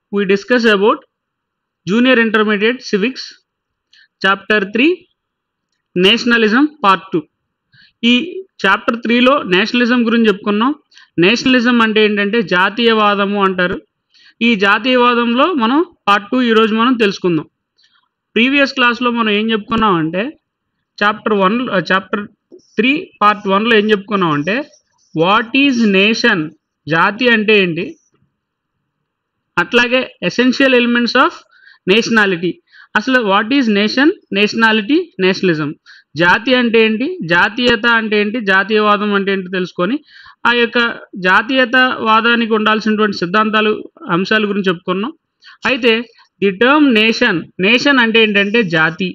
we discuss about junior intermediate civics chapter 3 nationalism part two ఈ chapter త్రీలో nationalism గురించి చెప్పుకున్నాం నేషనలిజం అంటే ఏంటంటే జాతీయవాదము అంటారు ఈ జాతీయవాదంలో మనం పార్ట్ టూ ఈరోజు మనం తెలుసుకుందాం ప్రీవియస్ క్లాస్లో మనం ఏం చెప్పుకున్నాం అంటే chapter one chapter three part వన్లో ఏం చెప్పుకున్నాం అంటే వాట్ ఈజ్ నేషన్ జాతి అంటే ఏంటి అట్లాగే ఎసెన్షియల్ ఎలిమెంట్స్ ఆఫ్ నేషనాలిటీ అసలు what is nation nationality nationalism జాతి అంటే ఏంటి జాతీయత అంటే ఏంటి జాతీయవాదం అంటే ఏంటి తెలుసుకొని ఆ యొక్క జాతీయతవాదానికి ఉండాల్సినటువంటి సిద్ధాంతాలు అంశాల గురించి చెప్పుకున్నాం అయితే ది టర్మ్ నేషన్ నేషన్ అంటే ఏంటంటే జాతి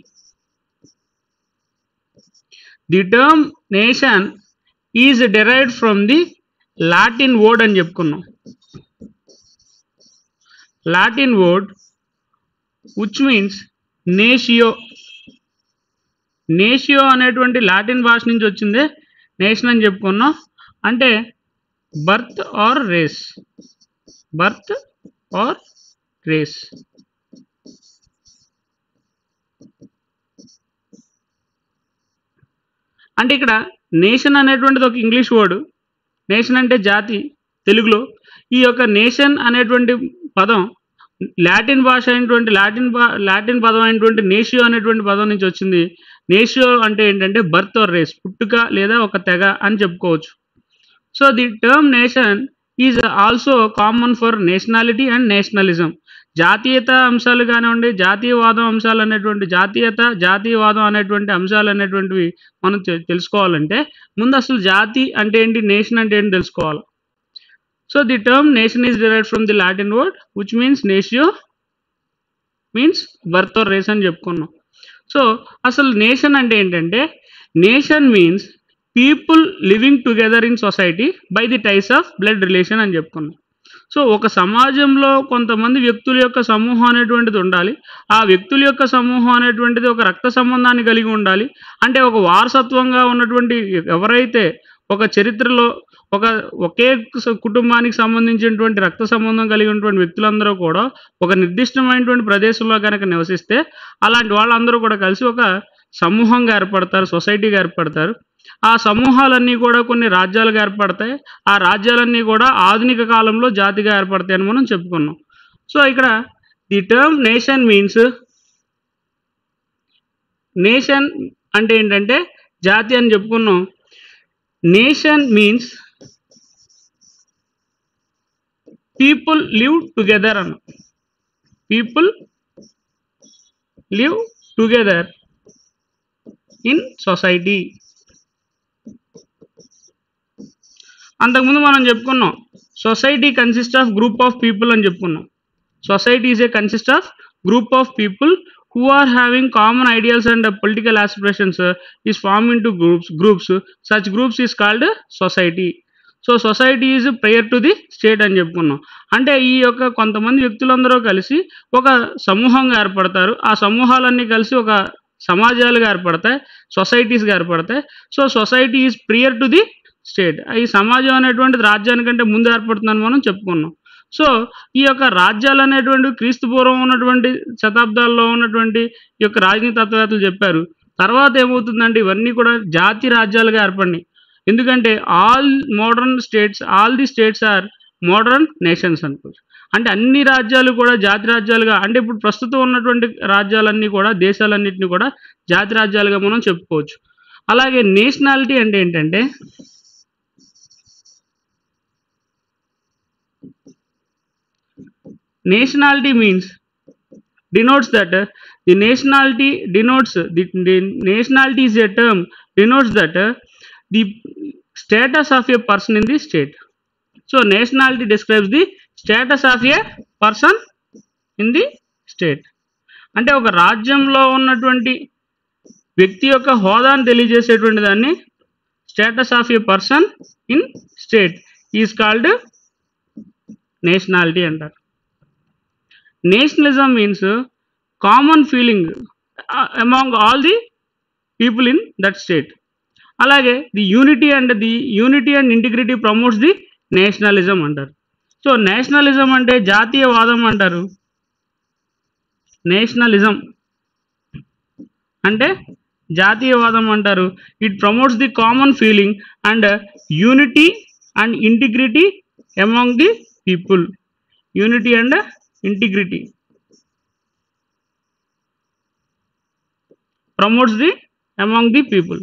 the term nation is derived from the Latin word అని చెప్పుకున్నాం Latin word which means natio natio అనేటువంటి లాటిన్ భాష నుంచి వచ్చిందే నేషన్ అని చెప్పుకున్నాం అంటే birth or race birth or race అంటే ఇక్కడ నేషన్ అనేటువంటిది ఒక ఇంగ్లీష్ వర్డ్ నేషన్ అంటే జాతి తెలుగులో ఈ యొక్క నేషన్ అనేటువంటి పదం లాటిన్ భాష అయినటువంటి లాటిన్ భా లాటిన్ పదం అయినటువంటి నేషియో అనేటువంటి పదం నుంచి వచ్చింది నేషియో అంటే ఏంటంటే బర్త్ ఆర్ రేస్ పుట్టుక లేదా ఒక తెగ అని చెప్పుకోవచ్చు so the term nation is also common for nationality and nationalism జాతీయత అంశాలు కానివ్వండి జాతీయవాదం అంశాలు అనేటువంటి జాతీయత జాతీయవాదం అనేటువంటి అంశాలు అనేటువంటివి మనం తె- తెలుసుకోవాలంటే ముందు అసలు జాతి అంటే ఏంటి నేషన్ అంటే ఏంటి తెలుసుకోవాలి so the term nation is derive from the Latin word which means natio means birth or race అని చెప్పుకున్నాం సో అసలు నేషన్ అంటే ఏంటంటే nation means people living together in society by the ties of blood relation అని చెప్పుకున్నాం so ఒక సమాజంలో కొంతమంది వ్యక్తుల యొక్క సమూహం అనేటువంటిది ఉండాలి ఆ వ్యక్తుల యొక్క సమూహం అనేటువంటిది ఒక రక్త సంబంధాన్ని కలిగి ఉండాలి అంటే ఒక వారసత్వంగా ఉన్నటువంటి ఎవరైతే ఒక చరిత్రలో ఒక ఒకే స- కుటుంబానికి సంబంధించినటువంటి రక్త సంబంధం కలిగి ఉన్నటువంటి వ్యక్తులందరూ కూడా ఒక నిర్దిష్టమైనటువంటి ప్రదేశంలో కనుక నివసిస్తే అలాంటి వాళ్ళందరూ కూడా కలిసి ఒక సమూహంగా ఏర్పడతారు సొసైటీగా ఏర్పడతారు ఆ సమూహాలన్నీ కూడా కొన్ని రాజ్యాలుగా ఏర్పడతాయి ఆ రాజ్యాలన్నీ కూడా ఆధునిక కాలంలో జాతిగా ఏర్పడతాయి అని మనం చెప్పుకున్నాం సో ఇక్కడ the term nation means nation అంటే ఏంటంటే జాతి అని చెప్పుకున్నాం nation means people live together అన్న people live together in society అంతకుముందు మనం చెప్పుకున్నాం society consist of group of people అని చెప్పుకున్నాం society is a consist of group of people who are having common ideals and political aspirations is form in to groups groups such groups is called society so society is prior to the state అని చెప్పుకున్నాం అంటే ఈ యొక్క కొంతమంది వ్యక్తులందరూ కలిసి ఒక సమూహంగా ఏర్పడతారు ఆ సమూహాలన్నీ కలిసి ఒక సమాజాలుగా ఏర్పడతాయి సొసైటీస్గా ఏర్పడతాయి so society is prior to the state ఈ సమాజం అనేటువంటిది రాజ్యానికంటే ముందు ఏర్పడుతుందని మనం చెప్పుకున్నాం సో ఈ యొక్క రాజ్యాలు అనేటువంటి క్రీస్తు పూర్వం ఉన్నటువంటి శతాబ్దాల్లో ఉన్నటువంటి ఈ యొక్క రాజనీతి తత్వవేత్తలు చెప్పారు తర్వాత ఏమవుతుందంటే ఇవన్నీ కూడా జాతి రాజ్యాలుగా ఏర్పడినాయి ఎందుకంటే all modern states all the states are modern nations అనుకోవచ్చు అంటే అన్ని రాజ్యాలు కూడా జాతి రాజ్యాలుగా అంటే ఇప్పుడు ప్రస్తుతం ఉన్నటువంటి రాజ్యాలన్నీ కూడా దేశాలన్నింటినీ కూడా జాతి రాజ్యాలుగా మనం చెప్పుకోవచ్చు అలాగే నేషనాలిటీ అంటే ఏంటంటే nationality means denotes that uh, the nationality denotes the, the nationality is a term denotes that uh, the status of a person in the state so nationality describes the status of a person in the state అంటే ఒక రాజ్యంలో ఉన్నటువంటి వ్యక్తి యొక్క హోదాను తెలియజేసేటువంటి దాన్ని status of a person in state is called nationality అంటారు nationalism means common feeling among all the people in that state అలాగే the unity and the unity and integrity promotes the nationalism అంటారు సో నేషనలిజం అంటే జాతీయవాదం అంటారు nationalism అంటే జాతీయవాదం అంటారు it promotes the common feeling and unity and integrity among the people unity and integrity promotes the among the people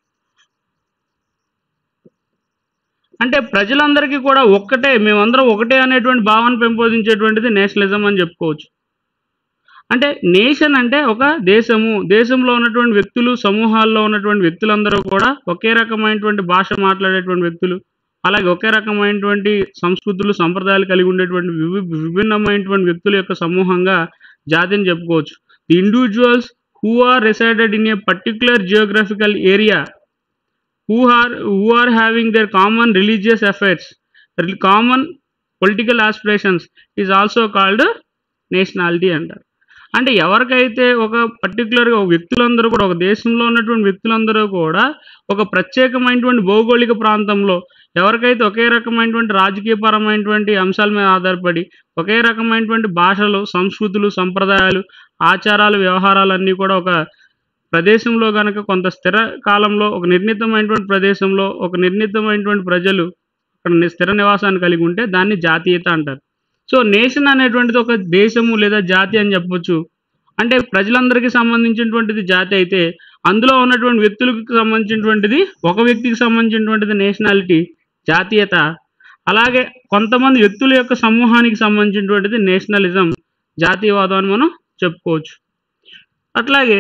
అంటే ప్రజలందరికీ కూడా ఒక్కటే మేమందరం ఒకటే అనేటువంటి భావన పెంపొందించేటువంటిది నేషనలిజం అని చెప్పుకోవచ్చు అంటే నేషన్ అంటే ఒక దేశము దేశంలో ఉన్నటువంటి వ్యక్తులు సమూహాల్లో ఉన్నటువంటి వ్యక్తులందరూ కూడా ఒకే రకమైనటువంటి భాష మాట్లాడేటువంటి వ్యక్తులు అలాగే ఒకే రకమైనటువంటి సంస్కృతులు సంప్రదాయాలు కలిగి ఉండేటువంటి వివి విభిన్నమైనటువంటి వ్యక్తుల యొక్క సమూహంగా జాతిని చెప్పుకోవచ్చు the individuals who are resided in a particular geographical area who are who are having their common religious affairs rel- common political aspirations is also called nationality అంటారు అంటే ఎవరికైతే ఒక పర్టికులర్గా ఒక వ్యక్తులందరూ కూడా ఒక దేశంలో ఉన్నటువంటి వ్యక్తులందరూ కూడా ఒక ప్రత్యేకమైనటువంటి భౌగోళిక ప్రాంతంలో ఎవరికైతే ఒకే రకమైనటువంటి రాజకీయపరమైనటువంటి అంశాల మీద ఆధారపడి ఒకే రకమైనటువంటి భాషలు సంస్కృతులు సంప్రదాయాలు ఆచారాలు వ్యవహారాలన్నీ కూడా ఒక ప్రదేశంలో కనుక కొంత స్థిర కాలంలో ఒక నిర్ణీతమైనటువంటి ప్రదేశంలో ఒక నిర్ణీతమైనటువంటి ప్రజలు అక్కడ ని- స్థిర నివాసాన్ని కలిగి ఉంటే దాన్ని జాతీయత అంటారు సో నేషన్ అనేటువంటిది ఒక దేశము లేదా జాతి అని చెప్పొచ్చు అంటే ప్రజలందరికీ సంబంధించినటువంటిది జాతి అయితే అందులో ఉన్నటువంటి వ్యక్తులకు సంబంధించినటువంటిది ఒక వ్యక్తికి సంబంధించినటువంటిది నేషనాలిటీ జాతీయత అలాగే కొంతమంది వ్యక్తుల యొక్క సమూహానికి సంబంధించినటువంటిది నేషనలిజం జాతీయవాదం అని మనం చెప్పుకోవచ్చు అట్లాగే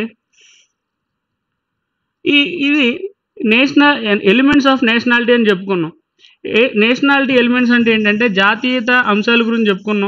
ఈ ఇది నేషనల్ ఎలిమెంట్స్ ఆఫ్ నేషనాలిటీ అని చెప్పుకున్నాం ఏ నేషనాలిటీ ఎలిమెంట్స్ అంటే ఏంటంటే జాతీయత అంశాల గురించి చెప్పుకున్నాం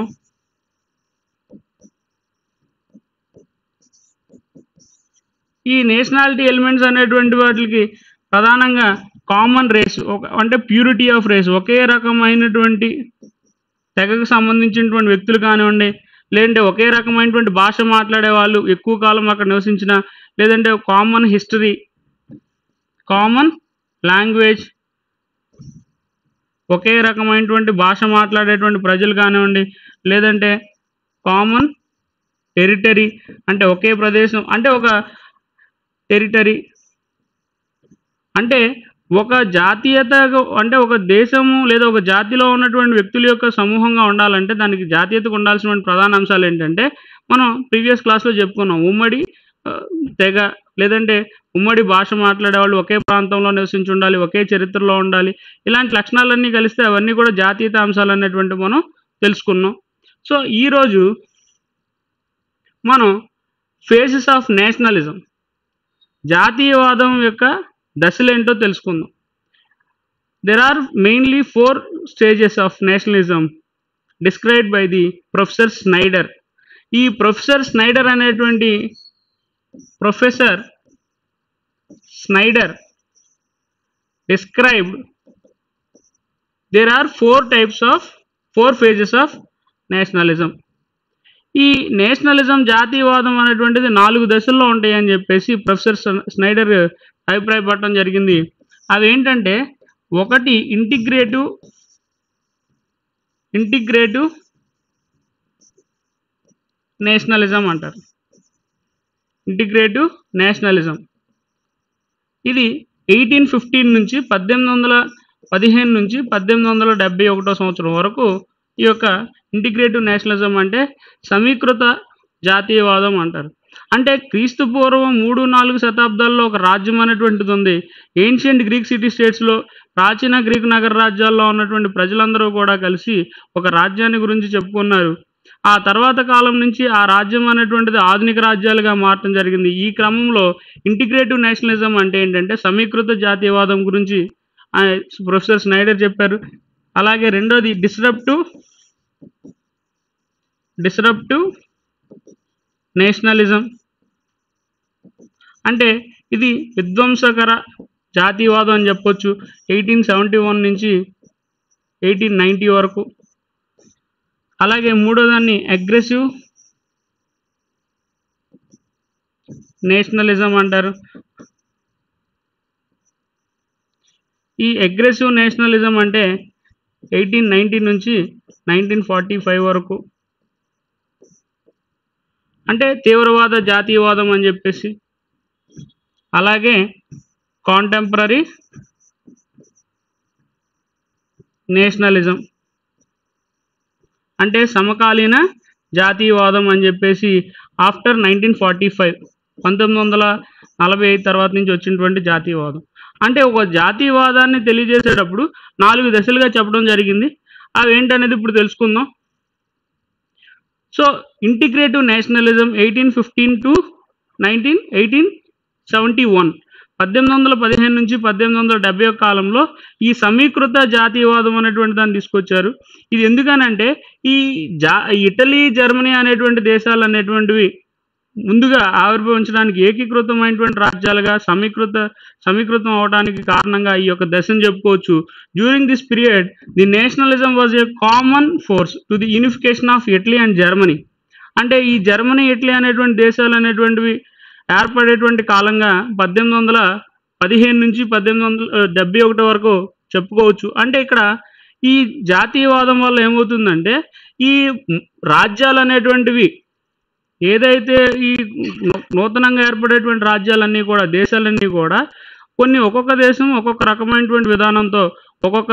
ఈ నేషనాలిటీ ఎలిమెంట్స్ అనేటువంటి వాటికి ప్రధానంగా కామన్ రేస్ ఒక అంటే ప్యూరిటీ ఆఫ్ రేస్ ఒకే రకమైనటువంటి తెగకు సంబంధించినటువంటి వ్యక్తులు కానివ్వండి లేదంటే ఒకే రకమైనటువంటి భాష మాట్లాడే వాళ్ళు ఎక్కువ కాలం అక్కడ నివసించిన లేదంటే కామన్ హిస్టరీ కామన్ లాంగ్వేజ్ ఒకే రకమైనటువంటి భాష మాట్లాడేటువంటి ప్రజలు కానివ్వండి లేదంటే కామన్ టెరిటరీ అంటే ఒకే ప్రదేశం అంటే ఒక టెరిటరీ అంటే ఒక జాతీయత అంటే ఒక దేశము లేదా ఒక జాతిలో ఉన్నటువంటి వ్యక్తుల యొక్క సమూహంగా ఉండాలంటే దానికి జాతీయతకు ఉండాల్సినటువంటి ప్రధాన అంశాలు ఏంటంటే మనం ప్రీవియస్ క్లాస్లో చెప్పుకున్నాం ఉమ్మడి ఆ, తెగ లేదంటే ఉమ్మడి భాష మాట్లాడే వాళ్ళు ఒకే ప్రాంతంలో నివసించి ఉండాలి ఒకే చరిత్రలో ఉండాలి ఇలాంటి లక్షణాలన్నీ కలిస్తే అవన్నీ కూడా జాతీయత అంశాలు అనేటువంటి మనం తెలుసుకున్నాం సో ఈరోజు మనం ఫేసెస్ ఆఫ్ నేషనలిజం జాతీయవాదం యొక్క దశలేంటో తెలుసుకుందాం there are mainly four stages of nationalism described by the professor Snyder ఈ ప్రొఫెసర్ స్నైడర్ అనేటువంటి professor Snyder described there are four types of four phases of nationalism ఈ నేషనలిజం జాతీయవాదం అనేటువంటిది నాలుగు దశల్లో ఉంటాయి అని చెప్పేసి ప్రొఫెసర్ స్న- స్నైడర్ అభిప్రాయపడటం జరిగింది అవి ఏంటంటే ఒకటి ఇంటిగ్రేటివ్ ఇంటిగ్రేటివ్ నేషనలిజం అంటారు ఇంటిగ్రేటివ్ నేషనలిజం ఇది ఎయిటీన్ ఫిఫ్టీన్ నుంచి పద్దెనిమిది వందల పదిహేను నుంచి పద్దెనిమిది వందల డెబ్బై ఒకటో సంవత్సరం వరకు ఈ యొక్క ఇంటిగ్రేటివ్ నేషనలిజం అంటే సమీకృత జాతీయవాదం అంటారు అంటే క్రీస్తు పూర్వం మూడు నాలుగు శతాబ్దాల్లో ఒక రాజ్యం అనేటువంటిది ఉంది ఏన్షియంట్ గ్రీక్ సిటీ స్టేట్స్లో ప్రాచీన గ్రీక్ నగర రాజ్యాల్లో ఉన్నటువంటి ప్రజలందరూ కూడా కలిసి ఒక రాజ్యాన్ని గురించి చెప్పుకున్నారు ఆ తర్వాత కాలం నుంచి ఆ రాజ్యం అనేటువంటిది ఆధునిక రాజ్యాలుగా మారటం జరిగింది ఈ క్రమంలో ఇంటిగ్రేటివ్ నేషనలిజం అంటే ఏంటంటే సమీకృత జాతీయవాదం గురించి ఆ, ప్రొఫెసర్ స్నైడర్ చెప్పారు అలాగే రెండోది డిస్రప్టివ్ డిస్రప్టివ్ నేషనలిజం అంటే ఇది విధ్వంసకర జాతీయవాదం అని చెప్పొచ్చు ఎయిటీన్ సెవెంటీ వన్ నుంచి ఎయిటీన్ నైంటీ వరకు అలాగే మూడోదాన్ని అగ్రెసివ్ నేషనలిజం అంటారు ఈ అగ్రెసివ్ నేషనలిజం అంటే ఎయిటీన్ నైంటీ నుంచి నైన్టీన్ ఫార్టీ ఫైవ్ వరకు అంటే తీవ్రవాద జాతీయవాదం అని చెప్పేసి అలాగే కాంటెంపరీ నేషనలిజం అంటే సమకాలీన జాతీయవాదం అని చెప్పేసి ఆఫ్టర్ నైన్టీన్ ఫార్టీ ఫైవ్ పంతొమ్మిది వందల నలభై ఐదు తర్వాత నుంచి వచ్చినటువంటి జాతీయవాదం అంటే ఒక జాతీయవాదాన్ని తెలియజేసేటప్పుడు నాలుగు దశలుగా చెప్పడం జరిగింది అవి ఏంటనేది ఇప్పుడు తెలుసుకుందాం so integrative nationalism eighteen fifteen to nineteen eighteen seventy one పద్దెనిమిది వందల పదిహేను నుంచి పద్దెనిమిది వందల డెబ్బై ఒక కాలంలో ఈ సమీకృత జాతీయవాదం అనేటువంటి దాన్ని తీసుకొచ్చారు ఇది ఎందుకనంటే ఈ జా ఇటలీ జర్మనీ అనేటువంటి దేశాలు అనేటువంటివి ముందుగా ఆవిర్భవించడానికి ఏకీకృతమైనటువంటి రాజ్యాలుగా సమీకృత సమీకృతం అవడానికి కారణంగా ఈ యొక్క దశను చెప్పుకోవచ్చు during this period the nationalism was a common force to the unification of Italy and Germany అంటే ఈ జర్మనీ ఇటలీ అనేటువంటి దేశాలు అనేటువంటివి ఏర్పడేటువంటి కాలంగా పద్దెనిమిది వందల పదిహేను నుంచి పద్దెనిమిది వందల డెబ్బై ఒకటి వరకు చెప్పుకోవచ్చు అంటే ఇక్కడ ఈ జాతీయవాదం వల్ల ఏమవుతుందంటే ఈ రాజ్యాలు అనేటువంటివి ఏదైతే ఈ నూ- నూతనంగా ఏర్పడేటువంటి రాజ్యాలన్నీ కూడా దేశాలన్నీ కూడా కొన్ని ఒక్కొక్క దేశం ఒక్కొక్క రకమైనటువంటి విధానంతో ఒక్కొక్క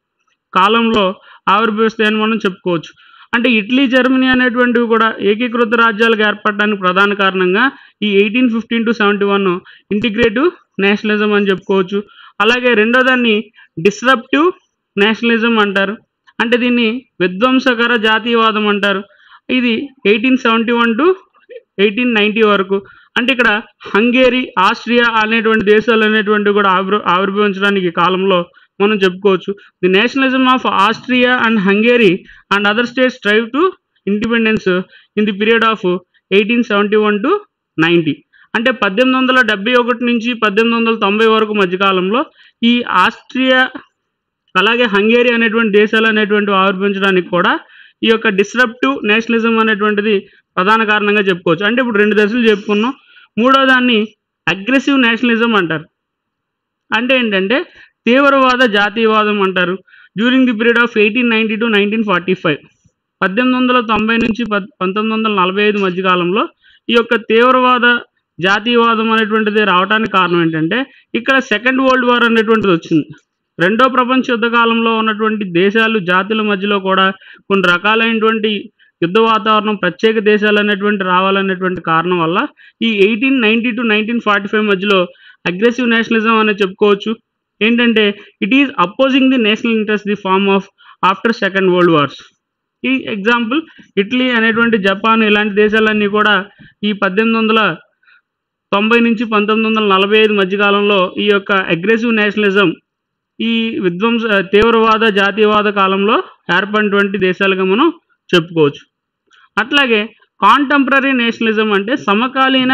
కాలంలో ఆవిర్భవిస్తాయని మనం చెప్పుకోవచ్చు అంటే ఇటలీ జర్మనీ అనేటువంటివి కూడా ఏకీకృత రాజ్యాలుగా ఏర్పడడానికి ప్రధాన కారణంగా ఈ eighteen fifteen to seventy one integrative nationalism అని చెప్పుకోవచ్చు అలాగే రెండో దాన్ని డిస్రప్టివ్ నేషనలిజం అంటారు అంటే దీన్ని విధ్వంసకర జాతీయవాదం అంటారు ఇది eighteen seventy one to eighteen ninety వరకు అంటే ఇక్కడ హంగేరీ ఆస్ట్రియా అనేటువంటి దేశాలు అనేటువంటివి కూడా ఆవిర్ ఆవిర్భవించడానికి ఈ కాలంలో మనం చెప్పుకోవచ్చు the nationalism of Austria and Hungary and other states thrive to independence in the period of eighteen seventy one to ninety అంటే పద్దెనిమిది వందల డెబ్బై ఒకటి నుంచి పద్దెనిమిది వందల తొంభై వరకు మధ్యకాలంలో ఈ ఆస్ట్రియా అలాగే హంగేరీ అనేటువంటి దేశాలు అనేటువంటివి ఆవిర్భించడానికి కూడా ఈ యొక్క డిస్రప్టివ్ నేషనలిజం అనేటువంటిది ప్రధాన కారణంగా చెప్పుకోవచ్చు అంటే ఇప్పుడు రెండు దశలు చెప్పుకున్నాం మూడో దాన్ని అగ్రెసివ్ నేషనలిజం అంటారు అంటే ఏంటంటే తీవ్రవాద జాతీయవాదం అంటారు during the period of eighteen ninety to nineteen forty five పద్దెనిమిది వందల తొంభై నుంచి పద్ పంతొమ్మిది వందల నలభై ఐదు మధ్యకాలంలో ఈ యొక్క తీవ్రవాద జాతీయవాదం అనేటువంటిది రావడానికి కారణం ఏంటంటే ఇక్కడ సెకండ్ వరల్డ్ వార్ అనేటువంటిది వచ్చింది రెండో ప్రపంచ యుద్ధ కాలంలో ఉన్నటువంటి దేశాలు జాతుల మధ్యలో కూడా కొన్ని రకాలైనటువంటి యుద్ధ వాతావరణం ప్రత్యేక దేశాలు అనేటువంటి రావాలనేటువంటి కారణం వల్ల ఈ eighteen ninety to nineteen forty five మధ్యలో అగ్రెసివ్ నేషనలిజం అనేది చెప్పుకోవచ్చు ఏంటంటే it is opposing the national interest the form of after second world wars ఈ ఎగ్జాంపుల్ ఇటలీ అనేటువంటి జపాన్ ఇలాంటి దేశాలన్నీ కూడా ఈ పద్దెనిమిది వందల తొంభై నుంచి పంతొమ్మిది వందల నలభై ఐదు మధ్యకాలంలో ఈ యొక్క అగ్రెసివ్ నేషనలిజం ఈ విధ్వంస తీవ్రవాద జాతీయవాద కాలంలో ఏర్పడినటువంటి దేశాలుగా మనం చెప్పుకోవచ్చు అట్లాగే కాంటెంపరీ నేషనలిజం అంటే సమకాలీన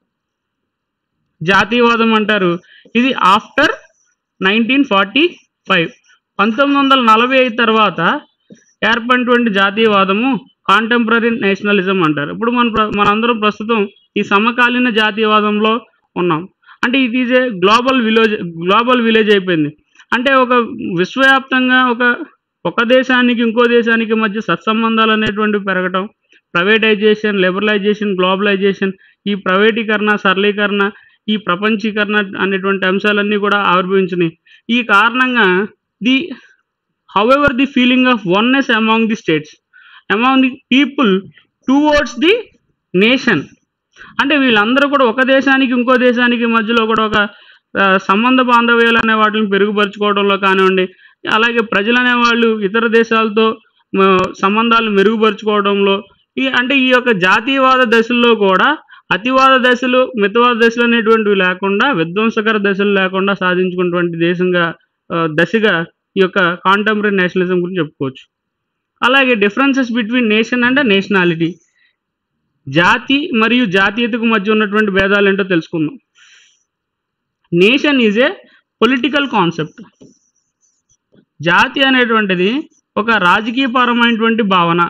జాతీయవాదం అంటారు ఇది ఆఫ్టర్ నైన్టీన్ ఫార్టీ ఫైవ్ పంతొమ్మిది వందల నలభై ఐదు తర్వాత ఏర్పడినటువంటి జాతీయవాదము కాంటెంపరీ నేషనలిజం అంటారు ఇప్పుడు మన ప్ర- మనందరం ప్రస్తుతం ఈ సమకాలీన జాతీయవాదంలో ఉన్నాం అంటే it is a global village global village అయిపోయింది అంటే ఒక విశ్వవ్యాప్తంగా ఒక ఒక దేశానికి ఇంకో దేశానికి మధ్య సత్సంబంధాలు అనేటువంటివి పెరగటం ప్రైవేటైజేషన్ లిబరలైజేషన్ గ్లోబలైజేషన్ ఈ ప్రైవేటీకరణ సరళీకరణ ఈ ప్రపంచీకరణ అనేటువంటి అంశాలన్నీ కూడా ఆవిర్భవించినాయి ఈ కారణంగా the however the feeling of oneness among the states among the people towards the nation అంటే వీళ్ళందరూ కూడా ఒక దేశానికి ఇంకో దేశానికి మధ్యలో కూడా ఒక ఆ, సంబంధ బాంధవ్యాలు అనే వాటిని పెరుగుపరుచుకోవడంలో కానివ్వండి అలాగే ప్రజలు అనేవాళ్ళు ఇతర దేశాలతో మ, సంబంధాలు మెరుగుపరుచుకోవడంలో ఈ అంటే ఈ యొక్క జాతీయవాద దశల్లో కూడా అతివాద దశలు మితవాద దశలు అనేటువంటివి లేకుండా విధ్వంసకర దశలు లేకుండా సాధించుకున్నటువంటి దేశంగా ఆ, దశగా ఈ యొక్క కాంటెంపరీ నేషనలిజం గురించి చెప్పుకోవచ్చు అలాగే differences between nation and nationality జాతి మరియు జాతీయతకు మధ్య ఉన్నటువంటి భేదాలు ఏంటో తెలుసుకుందాం nation is a political concept జాతి అనేటువంటిది ఒక రాజకీయపరమైనటువంటి భావన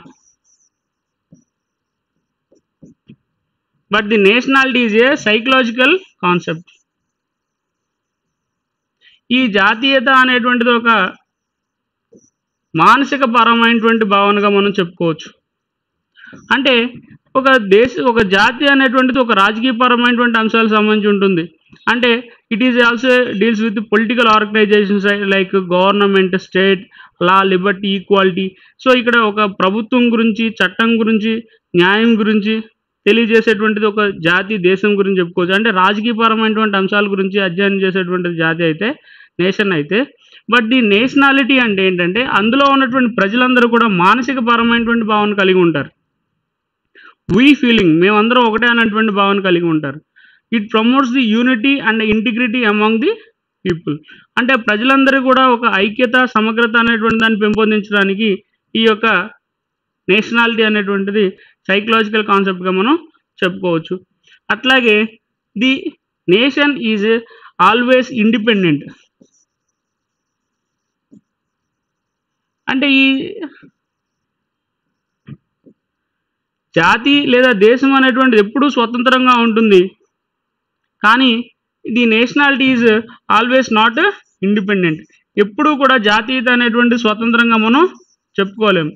but the nationality is a psychological concept ఈ జాతీయత అనేటువంటిది ఒక మానసిక పరమైనటువంటి భావనగా మనం చెప్పుకోవచ్చు అంటే ఒక దేశ ఒక జాతి అనేటువంటిది ఒక రాజకీయపరమైనటువంటి అంశాలకు సంబంధించి ఉంటుంది అంటే it is also deals with political organisations like government state law liberty equality so ఇక్కడ ఒక ప్రభుత్వం గురించి చట్టం గురించి న్యాయం గురించి తెలియజేసేటువంటిది ఒక జాతి దేశం గురించి చెప్పుకోవచ్చు అంటే రాజకీయపరమైనటువంటి అంశాల గురించి అధ్యయనం చేసేటువంటిది జాతి అయితే నేషన్ అయితే బట్ ది నేషనాలిటీ అంటే ఏంటంటే అందులో ఉన్నటువంటి ప్రజలందరూ కూడా మానసిక పరమైనటువంటి భావన కలిగి ఉంటారు వీ ఫీలింగ్ మేమందరం ఒకటే అనేటువంటి భావన కలిగి ఉంటారు it promotes the unity and integrity among the people అంటే ప్రజలందరూ కూడా ఒక ఐక్యత సమగ్రత అనేటువంటి దాన్ని పెంపొందించడానికి ఈ యొక్క నేషనాలిటీ అనేటువంటిది సైకలాజికల్ కాన్సెప్ట్గా మనం చెప్పుకోవచ్చు అట్లాగే the nation is always independent అంటే ఈ జాతి లేదా దేశం అనేటువంటిది ఎప్పుడూ స్వతంత్రంగా ఉంటుంది కానీ the nationality is always not independent ఎప్పుడూ కూడా జాతీయత అనేటువంటి స్వతంత్రంగా మనం చెప్పుకోలేము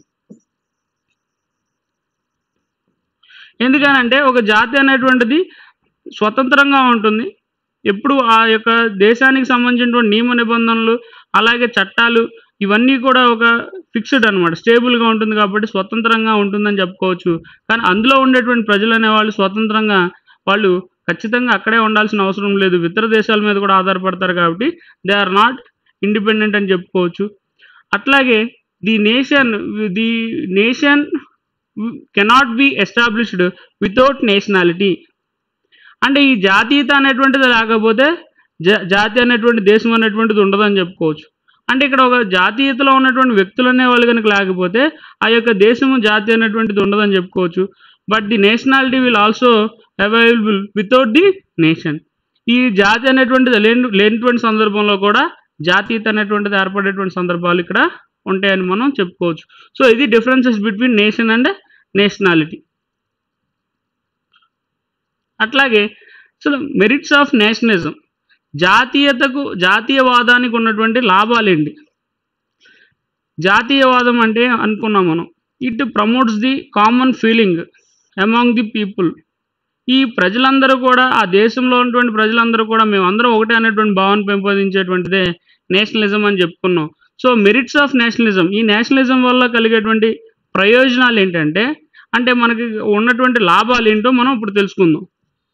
ఎందుకనంటే ఒక జాతి అనేటువంటిది స్వతంత్రంగా ఉంటుంది ఎప్పుడు ఆ యొక్క దేశానికి సంబంధించినటువంటి నియమ నిబంధనలు అలాగే చట్టాలు ఇవన్నీ కూడా ఒక ఫిక్స్డ్ అనమాట స్టేబుల్గా ఉంటుంది కాబట్టి స్వతంత్రంగా ఉంటుందని చెప్పుకోవచ్చు కానీ అందులో ఉండేటువంటి ప్రజలు అనేవాళ్ళు స్వతంత్రంగా వాళ్ళు ఖచ్చితంగా అక్కడే ఉండాల్సిన అవసరం లేదు ఇతర దేశాల మీద కూడా ఆధారపడతారు కాబట్టి దే ఆర్ నాట్ ఇండిపెండెంట్ అని చెప్పుకోవచ్చు అట్లాగే the nation the nation cannot be established without nationality అంటే ఈ జాతీయత అనేటువంటిది లేకపోతే జా జాతి అనేటువంటి దేశం అనేటువంటిది ఉండదని చెప్పుకోవచ్చు అంటే ఇక్కడ ఒక జాతీయతలో ఉన్నటువంటి వ్యక్తులు అనేవాళ్ళు కనుక లేకపోతే ఆ యొక్క దేశము జాతి అనేటువంటిది ఉండదని చెప్పుకోవచ్చు but the nationality will also available without the nation ఈ జాతి అనేటువంటిది లేని లేనటువంటి సందర్భంలో కూడా జాతీయత అనేటువంటిది ఏర్పడేటువంటి సందర్భాలు ఇక్కడ ఉంటాయని మనం చెప్పుకోవచ్చు సో ఇది differences between nation and nationality అట్లాగే అసలు మెరిట్స్ ఆఫ్ నేషనలిజం జాతీయతకు జాతీయవాదానికి ఉన్నటువంటి లాభాలేంటి జాతీయవాదం అంటే అనుకున్నాం మనం it promotes the common feeling among the people ఈ ప్రజలందరూ కూడా ఆ దేశంలో ఉన్నటువంటి ప్రజలందరూ కూడా మేమందరం ఒకటే అనేటువంటి భావన పెంపొందించేటువంటిదే నేషనలిజం అని చెప్పుకున్నాం సో మెరిట్స్ ఆఫ్ నేషనలిజం ఈ నేషనలిజం వల్ల కలిగేటువంటి ప్రయోజనాలు ఏంటంటే అంటే మనకి ఉన్నటువంటి లాభాలు ఏంటో మనం ఇప్పుడు తెలుసుకుందాం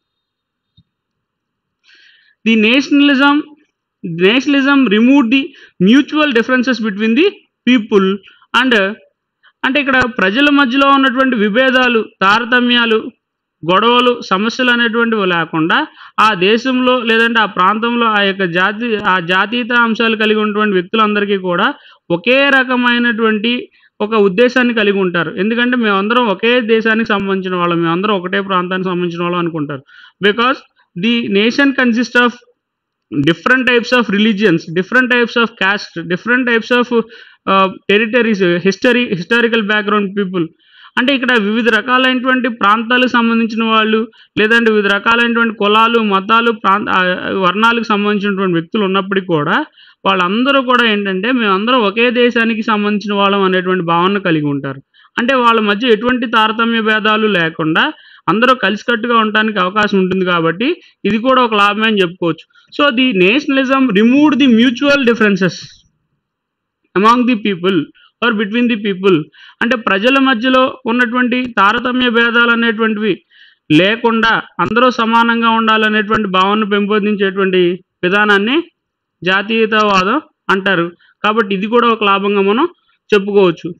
the nationalism nationalism remove the mutual differences between the people and అంటే ఇక్కడ ప్రజల మధ్యలో ఉన్నటువంటి విభేదాలు తారతమ్యాలు గొడవలు సమస్యలు అనేటువంటివి లేకుండా ఆ దేశంలో లేదంటే ఆ ప్రాంతంలో ఆ యొక్క జాతి ఆ జాతీయత అంశాలు కలిగి ఉన్నటువంటి వ్యక్తులందరికీ కూడా ఒకే రకమైనటువంటి ఒక ఉద్దేశాన్ని కలిగి ఉంటారు ఎందుకంటే మేమందరం ఒకే దేశానికి సంబంధించిన వాళ్ళం మేమందరం ఒకటే ప్రాంతానికి సంబంధించిన వాళ్ళం అనుకుంటారు because the nation consist of different types of religions different types of caste different types of territories history historical background people అంటే ఇక్కడ వివిధ రకాలైనటువంటి ప్రాంతాలకు సంబంధించిన వాళ్ళు లేదంటే వివిధ రకాలైనటువంటి కులాలు మతాలు ప్రాంత ఆ, వర్ణాలకు సంబంధించినటువంటి వ్యక్తులు ఉన్నప్పటికీ కూడా వాళ్ళందరూ కూడా ఏంటంటే మేమందరం ఒకే దేశానికి సంబంధించిన వాళ్ళం అనేటువంటి భావన కలిగి ఉంటారు అంటే వాళ్ళ మధ్య ఎటువంటి తారతమ్య భేదాలు లేకుండా అందరూ కలిసికట్టుగా ఉండడానికి అవకాశం ఉంటుంది కాబట్టి ఇది కూడా ఒక లాభమే అని చెప్పుకోవచ్చు so the nationalism remove the mutual differences among the people or between the people అంటే ప్రజల మధ్యలో ఉన్నటువంటి తారతమ్య భేదాలు అనేటువంటివి లేకుండా అందరూ సమానంగా ఉండాలనేటువంటి భావన పెంపొందించేటువంటి విధానాన్ని జాతీయతావాదం అంటారు కాబట్టి ఇది కూడా ఒక లాభంగా మనం చెప్పుకోవచ్చు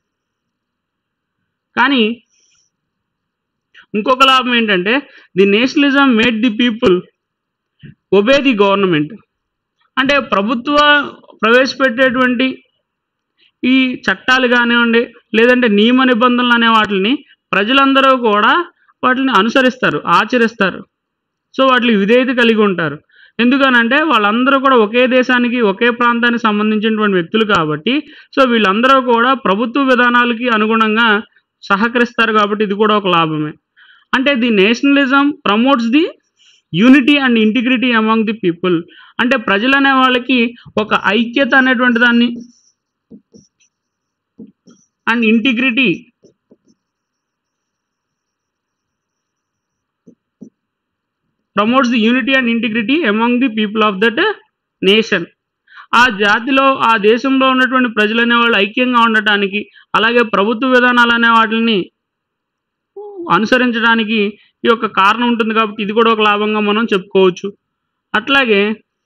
కానీ ఇంకొక లాభం ఏంటంటే the nationalism made the people obey the government అంటే ప్రభుత్వ ప్రవేశపెట్టేటువంటి ఈ చట్టాలు కానివ్వండి లేదంటే నియమ నిబంధనలు అనే వాటిని ప్రజలందరూ కూడా వాటిని అనుసరిస్తారు ఆచరిస్తారు సో వాటికి విధేయత కలిగి ఉంటారు ఎందుకనంటే వాళ్ళందరూ కూడా ఒకే దేశానికి ఒకే ప్రాంతానికి సంబంధించినటువంటి వ్యక్తులు కాబట్టి సో వీళ్ళందరూ కూడా ప్రభుత్వ విధానాలకి అనుగుణంగా సహకరిస్తారు కాబట్టి ఇది కూడా ఒక లాభమే అంటే the nationalism promotes the unity and integrity among the people అంటే ప్రజలు అనే వాళ్ళకి ఒక ఐక్యత అనేటువంటి దాన్ని and integrity promotes the unity and integrity among the people of that nation ఆ జాతిలో ఆ దేశంలో ఉన్నటువంటి ప్రజలు అనేవాళ్ళు ఐక్యంగా ఉండటానికి అలాగే ప్రభుత్వ విధానాలు అనే వాటిని అనుసరించడానికి ఈ యొక్క కారణం ఉంటుంది కాబట్టి ఇది కూడా ఒక లాభంగా మనం చెప్పుకోవచ్చు అట్లాగే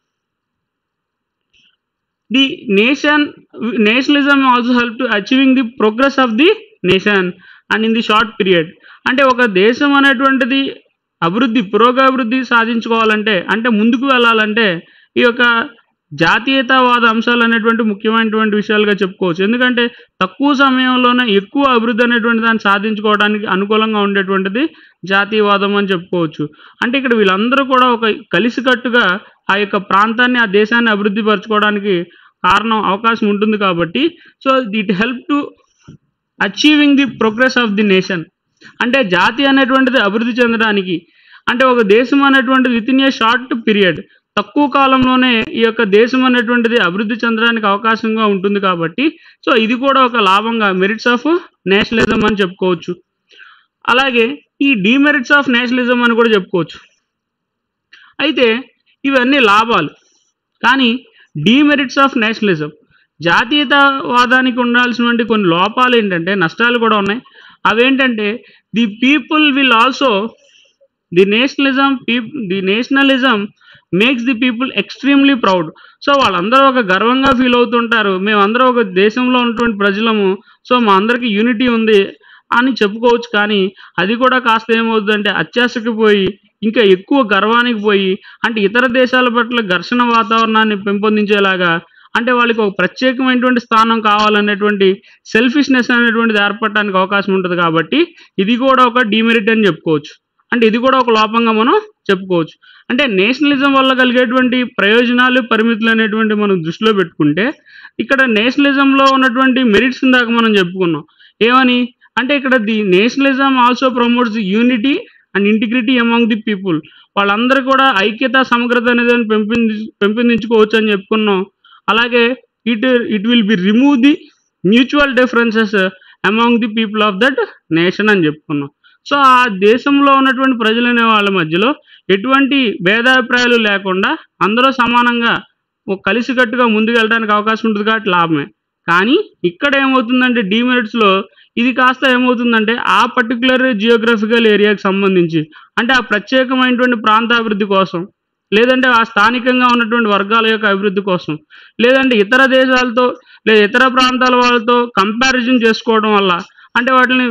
the nation nationalism also help to achieving the progress of the nation and in the short period అంటే ఒక దేశం అనేటువంటిది అభివృద్ధి పురోగభివృద్ధి సాధించుకోవాలంటే అంటే ముందుకు వెళ్ళాలంటే ఈ యొక్క జాతీయతావాద అంశాలు అనేటువంటి ముఖ్యమైనటువంటి విషయాలుగా చెప్పుకోవచ్చు ఎందుకంటే తక్కువ సమయంలోనే ఎక్కువ అభివృద్ధి అనేటువంటి దాన్ని సాధించుకోవడానికి అనుకూలంగా ఉండేటువంటిది జాతీయవాదం అని చెప్పుకోవచ్చు అంటే ఇక్కడ వీళ్ళందరూ కూడా ఒక కలిసికట్టుగా ఆ యొక్క ప్రాంతాన్ని ఆ దేశాన్ని అభివృద్ధి పరచుకోవడానికి కారణం అవకాశం ఉంటుంది కాబట్టి so it help to achieving the progress of the nation అంటే జాతి అనేటువంటిది అభివృద్ధి చెందడానికి అంటే ఒక దేశం అనేటువంటిది within a short period తక్కువ కాలంలోనే ఈ యొక్క దేశం అనేటువంటిది అభివృద్ధి చెందడానికి అవకాశంగా ఉంటుంది కాబట్టి సో ఇది కూడా ఒక లాభంగా మెరిట్స్ ఆఫ్ నేషనలిజం అని చెప్పుకోవచ్చు అలాగే ఈ డిమెరిట్స్ ఆఫ్ నేషనలిజం అని కూడా చెప్పుకోవచ్చు అయితే ఇవన్నీ లాభాలు కానీ డిమెరిట్స్ ఆఫ్ నేషనలిజం జాతీయతావాదానికి ఉండాల్సినటువంటి కొన్ని లోపాలు ఏంటంటే నష్టాలు కూడా ఉన్నాయి అవేంటంటే the people will also the nationalism peep the nationalism makes the people extremely proud so వాళ్ళందరూ ఒక గర్వంగా ఫీల్ అవుతుంటారు మేమందరం ఒక దేశంలో ఉన్నటువంటి ప్రజలము సో మా అందరికీ యూనిటీ ఉంది అని చెప్పుకోవచ్చు కానీ అది కూడా కాస్త ఏమవుతుందంటే అత్యాశకి పోయి ఇంకా ఎక్కువ గర్వానికి పోయి అంటే ఇతర దేశాల పట్ల ఘర్షణ వాతావరణాన్ని పెంపొందించేలాగా అంటే వాళ్ళకి ఒక ప్రత్యేకమైనటువంటి స్థానం కావాలనేటువంటి సెల్ఫిష్నెస్ అనేటువంటిది ఏర్పడటానికి అవకాశం ఉంటుంది కాబట్టి ఇది కూడా ఒక డిమెరిట్ అని చెప్పుకోవచ్చు అంటే ఇది కూడా ఒక లోపంగా మనం చెప్పుకోవచ్చు అంటే నేషనలిజం వల్ల కలిగేటువంటి ప్రయోజనాలు పరిమితులు అనేటువంటి మనం దృష్టిలో పెట్టుకుంటే ఇక్కడ నేషనలిజంలో ఉన్నటువంటి మెరిట్స్ దాకా మనం చెప్పుకున్నాం ఏమని అంటే ఇక్కడ the nationalism also promotes the unity and integrity among the people వాళ్ళందరూ కూడా ఐక్యత సమగ్రత అనేది పెంపొంది పెంపొందించుకోవచ్చు అని చెప్పుకున్నాం అలాగే it it will be remove the mutual differences among the people of that nation అని చెప్పుకున్నాం సో ఆ దేశంలో ఉన్నటువంటి ప్రజలు అనే వాళ్ళ మధ్యలో ఎటువంటి భేదాభిప్రాయాలు లేకుండా అందరూ సమానంగా ఒక కలిసికట్టుగా ముందుకు వెళ్ళడానికి అవకాశం ఉంటుంది కాబట్టి లాభమే కానీ ఇక్కడ ఏమవుతుందంటే డిమెరిట్స్లో ఇది కాస్త ఏమవుతుందంటే ఆ పర్టికులర్ జియోగ్రఫికల్ ఏరియాకి సంబంధించి అంటే ఆ ప్రత్యేకమైనటువంటి ప్రాంతాభివృద్ధి కోసం లేదంటే ఆ స్థానికంగా ఉన్నటువంటి వర్గాల యొక్క అభివృద్ధి కోసం లేదంటే ఇతర దేశాలతో లేదా ఇతర ప్రాంతాల వాళ్ళతో కంపారిజన్ చేసుకోవడం వల్ల అంటే వాటిని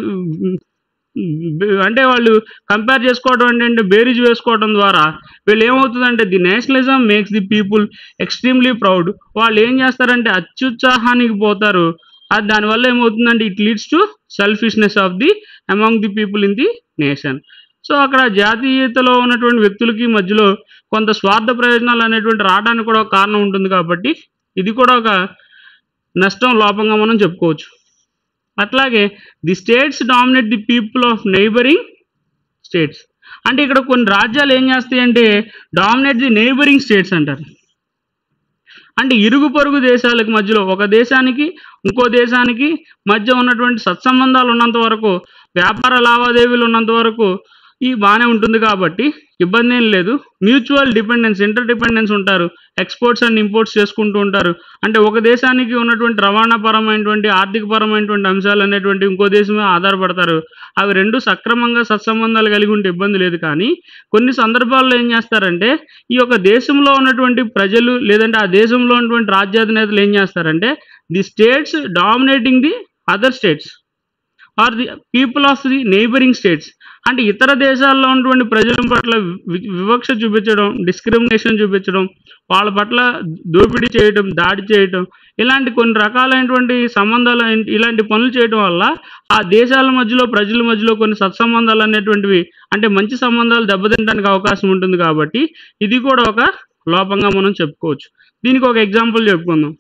అంటే వాళ్ళు కంపేర్ చేసుకోవడం ఏంటంటే బేరీజ్ వేసుకోవడం ద్వారా వీళ్ళు ఏమవుతుందంటే the nationalism makes the people extremely proud వాళ్ళు ఏం చేస్తారంటే అత్యుత్సాహానికి పోతారు అది దానివల్ల ఏమవుతుందంటే it leads to selfishness of the among the people in the nation so అక్కడ జాతీయతలో ఉన్నటువంటి వ్యక్తులకి మధ్యలో కొంత స్వార్థ ప్రయోజనాలు అనేటువంటి రావడానికి కూడా ఒక కారణం ఉంటుంది కాబట్టి ఇది కూడా ఒక నష్టం లోపంగా మనం చెప్పుకోవచ్చు అట్లాగే the states dominate the people of neighbouring states అంటే ఇక్కడ కొన్ని రాజ్యాలు ఏం చేస్తాయి అంటే డామినేట్ ది నైబరింగ్ స్టేట్స్ అంటారు అంటే ఇరుగు పొరుగు దేశాలకు మధ్యలో ఒక దేశానికి ఇంకో దేశానికి మధ్య ఉన్నటువంటి సత్సంబంధాలు ఉన్నంత వరకు వ్యాపార లావాదేవీలు ఉన్నంత వరకు ఈ బాగానే ఉంటుంది కాబట్టి ఇబ్బంది ఏం లేదు మ్యూచువల్ డిపెండెన్స్ ఇంటర్ డిపెండెన్స్ ఉంటారు ఎక్స్పోర్ట్స్ అండ్ ఇంపోర్ట్స్ చేసుకుంటూ ఉంటారు అంటే ఒక దేశానికి ఉన్నటువంటి రవాణా పరమైనటువంటి ఆర్థిక పరమైనటువంటి అంశాలు అనేటువంటి ఇంకో దేశం మీద ఆధారపడతారు అవి రెండు సక్రమంగా సత్సంబంధాలు కలిగి ఉంటే ఇబ్బంది లేదు కానీ కొన్ని సందర్భాల్లో ఏం చేస్తారంటే ఈ యొక్క దేశంలో ఉన్నటువంటి ప్రజలు లేదంటే ఆ దేశంలో ఉన్నటువంటి రాజ్యాధినేతలు ఏం చేస్తారంటే the states dominating the other states or the people of the neighbouring states అంటే ఇతర దేశాల్లో ఉన్నటువంటి ప్రజల పట్ల వి- వివక్ష చూపించడం డిస్క్రిమినేషన్ చూపించడం వాళ్ళ పట్ల దోపిడీ చేయడం దాడి చేయడం ఇలాంటి కొన్ని రకాలైనటువంటి సంబంధాలు ఇన్- ఇలాంటి పనులు చేయడం వల్ల ఆ దేశాల మధ్యలో ప్రజల మధ్యలో కొన్ని సత్సంబంధాలు అనేటువంటివి అంటే మంచి సంబంధాలు దెబ్బతినడానికి అవకాశం ఉంటుంది కాబట్టి ఇది కూడా ఒక లోపంగా మనం చెప్పుకోవచ్చు దీనికి ఒక ఎగ్జాంపుల్ చెప్పుకుందాం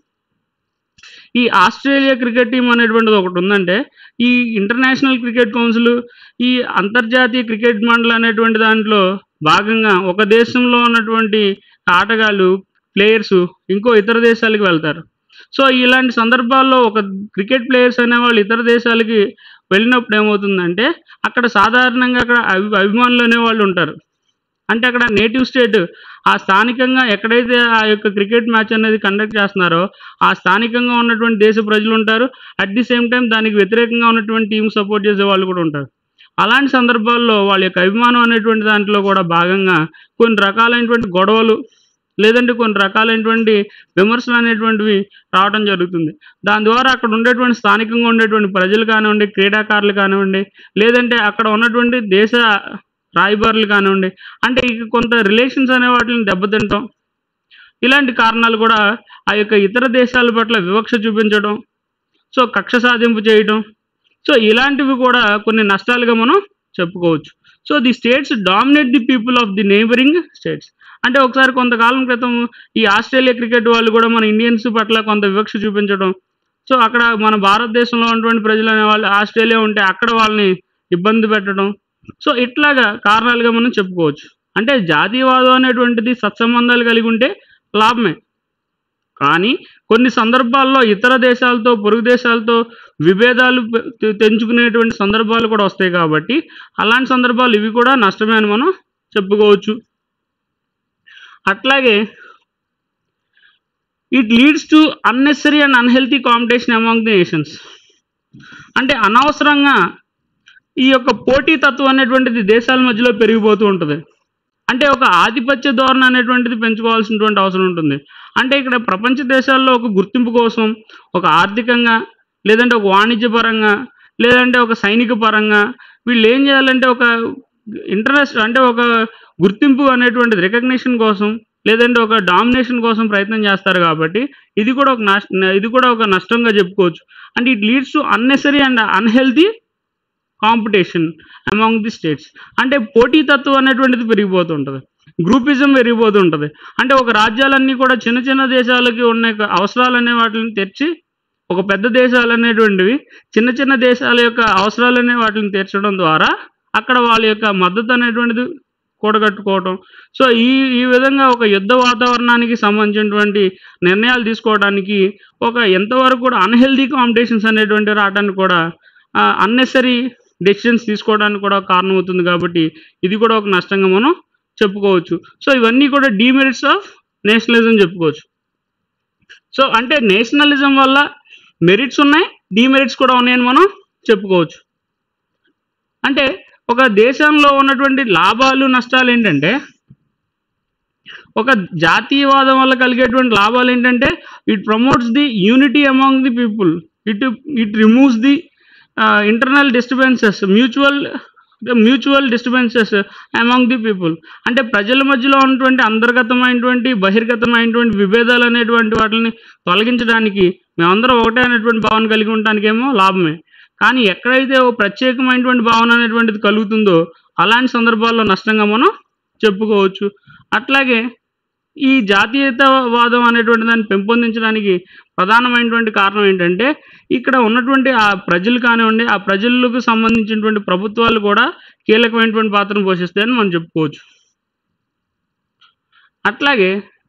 ఈ ఆస్ట్రేలియా క్రికెట్ టీం అనేటువంటిది ఒకటి ఉందంటే ఈ ఇంటర్నేషనల్ క్రికెట్ కౌన్సిల్ ఈ అంతర్జాతీయ క్రికెట్ మండలి అనేటువంటి దాంట్లో భాగంగా ఒక దేశంలో ఉన్నటువంటి ఆటగాళ్ళు ప్లేయర్స్ ఇంకో ఇతర దేశాలకు వెళ్తారు సో ఇలాంటి సందర్భాల్లో ఒక క్రికెట్ ప్లేయర్స్ అనేవాళ్ళు ఇతర దేశాలకి వెళ్ళినప్పుడు ఏమవుతుందంటే అక్కడ సాధారణంగా అక్కడ అభి అభిమానులు అనేవాళ్ళు ఉంటారు అంటే అక్కడ నేటివ్ స్టేట్ ఆ స్థానికంగా ఎక్కడైతే ఆ యొక్క క్రికెట్ మ్యాచ్ అనేది కండక్ట్ చేస్తున్నారో ఆ స్థానికంగా ఉన్నటువంటి దేశ ప్రజలు ఉంటారు అట్ ది సేమ్ టైం దానికి వ్యతిరేకంగా ఉన్నటువంటి టీం సపోర్ట్ చేసే వాళ్ళు కూడా ఉంటారు అలాంటి సందర్భాల్లో వాళ్ళ యొక్క అభిమానం అనేటువంటి దాంట్లో కూడా భాగంగా కొన్ని రకాలైనటువంటి గొడవలు లేదంటే కొన్ని రకాలైనటువంటి విమర్శలు అనేటువంటివి రావడం జరుగుతుంది దాని ద్వారా అక్కడ ఉండేటువంటి స్థానికంగా ఉండేటువంటి ప్రజలు కానివ్వండి క్రీడాకారులు కానివ్వండి లేదంటే అక్కడ ఉన్నటువంటి దేశ రాయబారులు కానివ్వండి అంటే ఇక కొంత రిలేషన్స్ అనే వాటిని దెబ్బతింటాం ఇలాంటి కారణాలు కూడా ఆ యొక్క ఇతర దేశాల పట్ల వివక్ష చూపించడం సో కక్ష సాధింపు చేయడం సో ఇలాంటివి కూడా కొన్ని నష్టాలుగా మనం చెప్పుకోవచ్చు so the states dominate the people of the neighbouring states అంటే ఒకసారి కొంతకాలం క్రితం ఈ ఆస్ట్రేలియా క్రికెట్ వాళ్ళు కూడా మన ఇండియన్స్ పట్ల కొంత వివక్ష చూపించడం సో అక్కడ మన భారతదేశంలో ఉన్నటువంటి ప్రజలు అనే వాళ్ళు ఆస్ట్రేలియా ఉంటే అక్కడ వాళ్ళని ఇబ్బంది పెట్టడం సో ఇట్లాగా కారణాలుగా మనం చెప్పుకోవచ్చు అంటే జాతీయవాదం అనేటువంటిది సత్సంబంధాలు కలిగి ఉంటే లాభమే కానీ కొన్ని సందర్భాల్లో ఇతర దేశాలతో పొరుగు దేశాలతో విభేదాలు పె- తె- తెంచుకునేటువంటి సందర్భాలు కూడా వస్తాయి కాబట్టి అలాంటి సందర్భాలు ఇవి కూడా నష్టమే అని మనం చెప్పుకోవచ్చు అట్లాగే it leads to unnecessary and unhealthy competition among the nations అంటే అనవసరంగా ఈ యొక్క పోటీతత్వం అనేటువంటిది దేశాల మధ్యలో పెరిగిపోతూ ఉంటుంది అంటే ఒక ఆధిపత్య ధోరణి అనేటువంటిది పెంచుకోవాల్సినటువంటి అవసరం ఉంటుంది అంటే ఇక్కడ ప్రపంచ దేశాల్లో ఒక గుర్తింపు కోసం ఒక ఆర్థికంగా లేదంటే ఒక వాణిజ్యపరంగా లేదంటే ఒక సైనిక పరంగా వీళ్ళు ఏం చేయాలంటే ఒక ఇంటరెస్ట్ అంటే ఒక గుర్తింపు అనేటువంటిది రికగ్నిషన్ కోసం లేదంటే ఒక డామినేషన్ కోసం ప్రయత్నం చేస్తారు కాబట్టి ఇది కూడా ఒక నష్ట ఇది కూడా ఒక నష్టంగా చెప్పుకోవచ్చు అంటే it leads to unnecessary and unhealthy competition among the states అంటే పోటీతత్వం అనేటువంటిది పెరిగిపోతుంటుంది గ్రూపిజం పెరిగిపోతుంటుంది అంటే ఒక రాజ్యాలన్నీ కూడా చిన్న చిన్న దేశాలకి ఉన్న యొక్క అవసరాలు అనే వాటిని తెచ్చి ఒక పెద్ద దేశాలు అనేటువంటివి చిన్న చిన్న దేశాల యొక్క అవసరాలు అనే వాటిని తీర్చడం ద్వారా అక్కడ వాళ్ళ యొక్క మద్దతు అనేటువంటిది కూడగట్టుకోవటం సో ఈ ఈ విధంగా ఒక యుద్ధ వాతావరణానికి సంబంధించినటువంటి నిర్ణయాలు తీసుకోవడానికి ఒక ఎంతవరకు కూడా అన్హెల్దీ కాంపిటీషన్స్ అనేటువంటి రావడానికి కూడా అన్నెసరీ డెసిషన్స్ తీసుకోవడానికి కూడా కారణం అవుతుంది కాబట్టి ఇది కూడా ఒక నష్టంగా మనం చెప్పుకోవచ్చు సో ఇవన్నీ కూడా డీమెరిట్స్ ఆఫ్ నేషనలిజం చెప్పుకోవచ్చు సో అంటే నేషనలిజం వల్ల మెరిట్స్ ఉన్నాయి డీమెరిట్స్ కూడా ఉన్నాయని మనం చెప్పుకోవచ్చు అంటే ఒక దేశంలో ఉన్నటువంటి లాభాలు నష్టాలు ఏంటంటే ఒక జాతీయవాదం వల్ల కలిగేటువంటి లాభాలు ఏంటంటే it promotes the unity among the people it it removes the internal disturbances mutual mutual disturbances among the people అంటే ప్రజల మధ్యలో ఉన్నటువంటి అంతర్గతమైనటువంటి బహిర్గతమైనటువంటి విభేదాలు అనేటువంటి వాటిని తొలగించడానికి మేమందరం ఒకటే అనేటువంటి భావన కలిగి ఉండటానికేమో లాభమే కానీ ఎక్కడైతే ఓ ప్రత్యేకమైనటువంటి భావన అనేటువంటిది కలుగుతుందో అలాంటి సందర్భాల్లో నష్టంగా మనం చెప్పుకోవచ్చు అట్లాగే ఈ జాతీయతవాదం అనేటువంటి దాన్ని పెంపొందించడానికి ప్రధానమైనటువంటి కారణం ఏంటంటే ఇక్కడ ఉన్నటువంటి ఆ ప్రజలు కానివ్వండి ఆ ప్రజలకు సంబంధించినటువంటి ప్రభుత్వాలు కూడా కీలకమైనటువంటి పాత్రను పోషిస్తాయని మనం చెప్పుకోవచ్చు అట్లాగే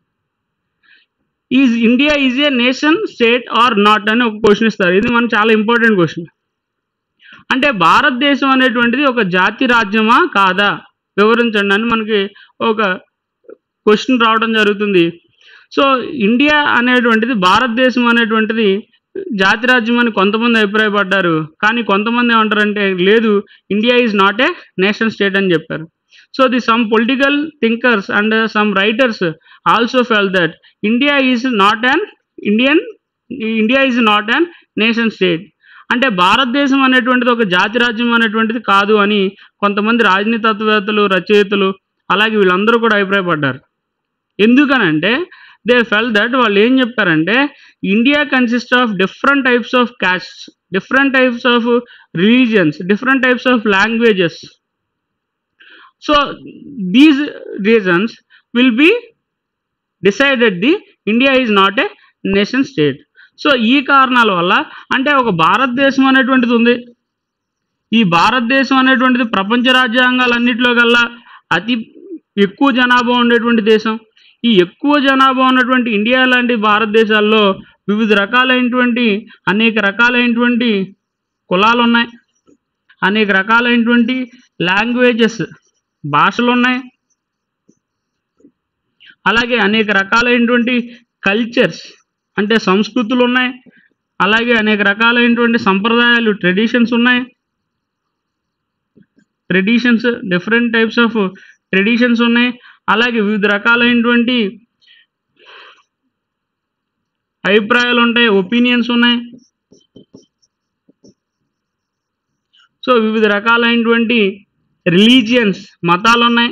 is India is a nation state or not అని ఒక క్వశ్చన్ ఇస్తారు ఇది మనం చాలా ఇంపార్టెంట్ క్వశ్చన్ అంటే భారతదేశం అనేటువంటిది ఒక జాతి రాజ్యమా కాదా వివరించండి అని మనకి ఒక క్వశ్చన్ రావడం జరుగుతుంది సో ఇండియా అనేటువంటిది భారతదేశం అనేటువంటిది జాతి రాజ్యం అని కొంతమంది అభిప్రాయపడ్డారు కానీ కొంతమంది ఏమంటారంటే లేదు India is not a nation state అని చెప్పారు so the some political thinkers and some writers also fell that India is not an Indian India is not an nation state అంటే భారతదేశం అనేటువంటిది ఒక జాతి రాజ్యం అనేటువంటిది కాదు అని కొంతమంది రాజనీతత్వవేత్తలు రచయితలు అలాగే వీళ్ళందరూ కూడా అభిప్రాయపడ్డారు ఎందుకనంటే దే ఫెల్ దట్ వాళ్ళు ఏం చెప్పారంటే India consist of different types of castes different types of religions different types of languages so these reasons will be decided the India is not a nation state so ఈ కారణాల వల్ల అంటే ఒక భారతదేశం అనేటువంటిది ఉంది ఈ భారతదేశం అనేటువంటిది ప్రపంచ రాజ్యాంగాలన్నింటిలో కల్లా అతి ఎక్కువ జనాభా ఉండేటువంటి దేశం ఈ ఎక్కువ జనాభా ఉన్నటువంటి ఇండియా లాంటి భారతదేశాల్లో వివిధ రకాలైనటువంటి అనేక రకాలైనటువంటి కులాలు ఉన్నాయి అనేక రకాలైనటువంటి లాంగ్వేజెస్ భాషలు ఉన్నాయి అలాగే అనేక రకాలైనటువంటి కల్చర్స్ అంటే సంస్కృతులు ఉన్నాయి అలాగే అనేక రకాలైనటువంటి సంప్రదాయాలు ట్రెడిషన్స్ ఉన్నాయి traditions different types of traditions ఉన్నాయి అలాగే వివిధ రకాలైనటువంటి అభిప్రాయాలు ఉంటాయి ఒపీనియన్స్ ఉన్నాయి సో వివిధ రకాలైనటువంటి రిలీజియన్స్ మతాలు ఉన్నాయి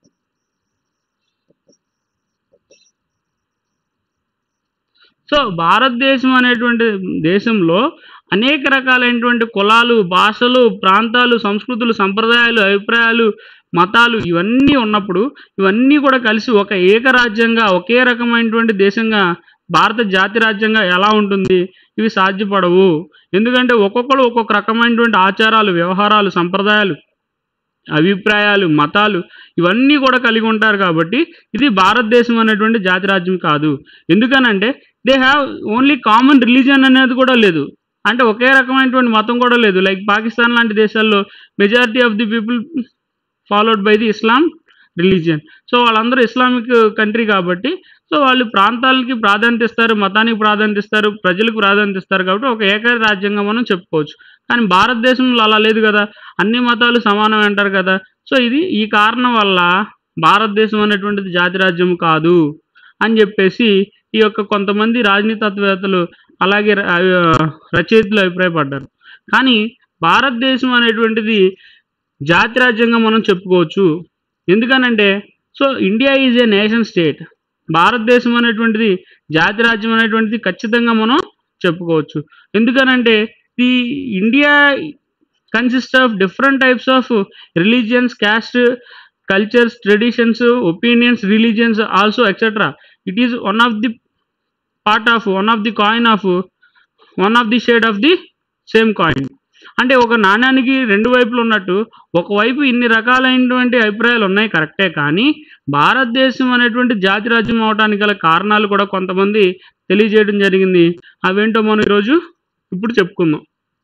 సో భారతదేశం అనేటువంటి దేశంలో అనేక రకాలైనటువంటి కులాలు భాషలు ప్రాంతాలు సంస్కృతులు సంప్రదాయాలు అభిప్రాయాలు మతాలు ఇవన్నీ ఉన్నప్పుడు ఇవన్నీ కూడా కలిసి ఒక ఏకరాజ్యంగా ఒకే రకమైనటువంటి దేశంగా భారత జాతి రాజ్యంగా ఎలా ఉంటుంది ఇవి సాధ్యపడవు ఎందుకంటే ఒక్కొక్కరు ఒక్కొక్క రకమైనటువంటి ఆచారాలు వ్యవహారాలు సంప్రదాయాలు అభిప్రాయాలు మతాలు ఇవన్నీ కూడా కలిగి ఉంటారు కాబట్టి ఇది భారతదేశం అనేటువంటి జాతి రాజ్యం కాదు ఎందుకనంటే they have only common religion అనేది కూడా లేదు అంటే ఒకే రకమైనటువంటి మతం కూడా లేదు లైక్ పాకిస్తాన్ లాంటి దేశాల్లో majority of the people followed by the Islam religion so వాళ్ళందరూ ఇస్లామిక్ కంట్రీ కాబట్టి సో వాళ్ళు ప్రాంతాలకి ప్రాధాన్యత ఇస్తారు మతానికి ప్రాధాన్యత ఇస్తారు ప్రజలకు ప్రాధాన్యత ఇస్తారు కాబట్టి ఒక ఏక రాజ్యంగా మనం చెప్పుకోవచ్చు కానీ భారతదేశంలో అలా లేదు కదా అన్ని మతాలు సమానం అంటారు కదా సో ఇది ఈ కారణం వల్ల భారతదేశం అనేటువంటిది జాతి రాజ్యం కాదు అని చెప్పేసి ఈ యొక్క కొంతమంది రాజనీతత్వేత్తలు అలాగే ర- ఆ, రచయితలు అభిప్రాయపడ్డారు కానీ భారతదేశం అనేటువంటిది జాతి రాజ్యంగా మనం చెప్పుకోవచ్చు ఎందుకనంటే so India is a nation state భారతదేశం అనేటువంటిది జాతి రాజ్యం అనేటువంటిది ఖచ్చితంగా మనం చెప్పుకోవచ్చు ఎందుకనంటే the India consist of different types of religions caste cultures traditions opinions religions also etcetera it is one of the part of one of the coin of one of the shade of the same coin అంటే ఒక నాణ్యానికి రెండు వైపులు ఉన్నట్టు ఒకవైపు ఇన్ని రకాలైనటువంటి అభిప్రాయాలు ఉన్నాయి కరెక్టే కానీ భారతదేశం అనేటువంటి జాతి రాజ్యం అవడానికి గల కారణాలు కూడా కొంతమంది తెలియజేయడం జరిగింది అవేంటో మనం ఈరోజు ఇప్పుడు చెప్పుకుందాం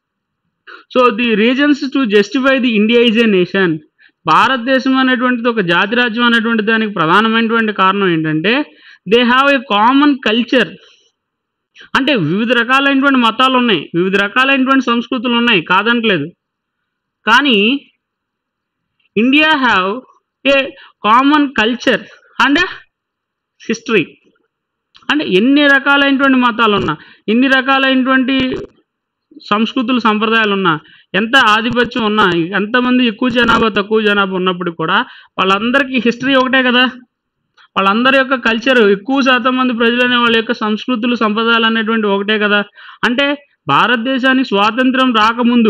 so the reasons to justify the India is a nation భారతదేశం అనేటువంటిది ఒక జాతి రాజ్యం అనేటువంటి దానికి ప్రధానమైనటువంటి కారణం ఏంటంటే they have a common culture అంటే వివిధ రకాలైనటువంటి మతాలు ఉన్నాయి వివిధ రకాలైనటువంటి సంస్కృతులు ఉన్నాయి కాదంటలేదు కానీ India have a common culture and history అంటే ఎన్ని రకాలైనటువంటి మతాలు ఉన్నా ఎన్ని రకాలైనటువంటి సంస్కృతులు సంప్రదాయాలు ఉన్నా ఎంత ఆధిపత్యం ఉన్నా ఎంతమంది ఎక్కువ జనాభా తక్కువ జనాభా ఉన్నప్పుడు కూడా వాళ్ళందరికీ హిస్టరీ ఒకటే కదా వాళ్ళందరి యొక్క కల్చర్ ఎక్కువ శాతం మంది ప్రజలనే వాళ్ళ యొక్క సంస్కృతులు సంప్రదాయాలు అనేటువంటి ఒకటే కదా అంటే భారతదేశానికి స్వాతంత్రం రాకముందు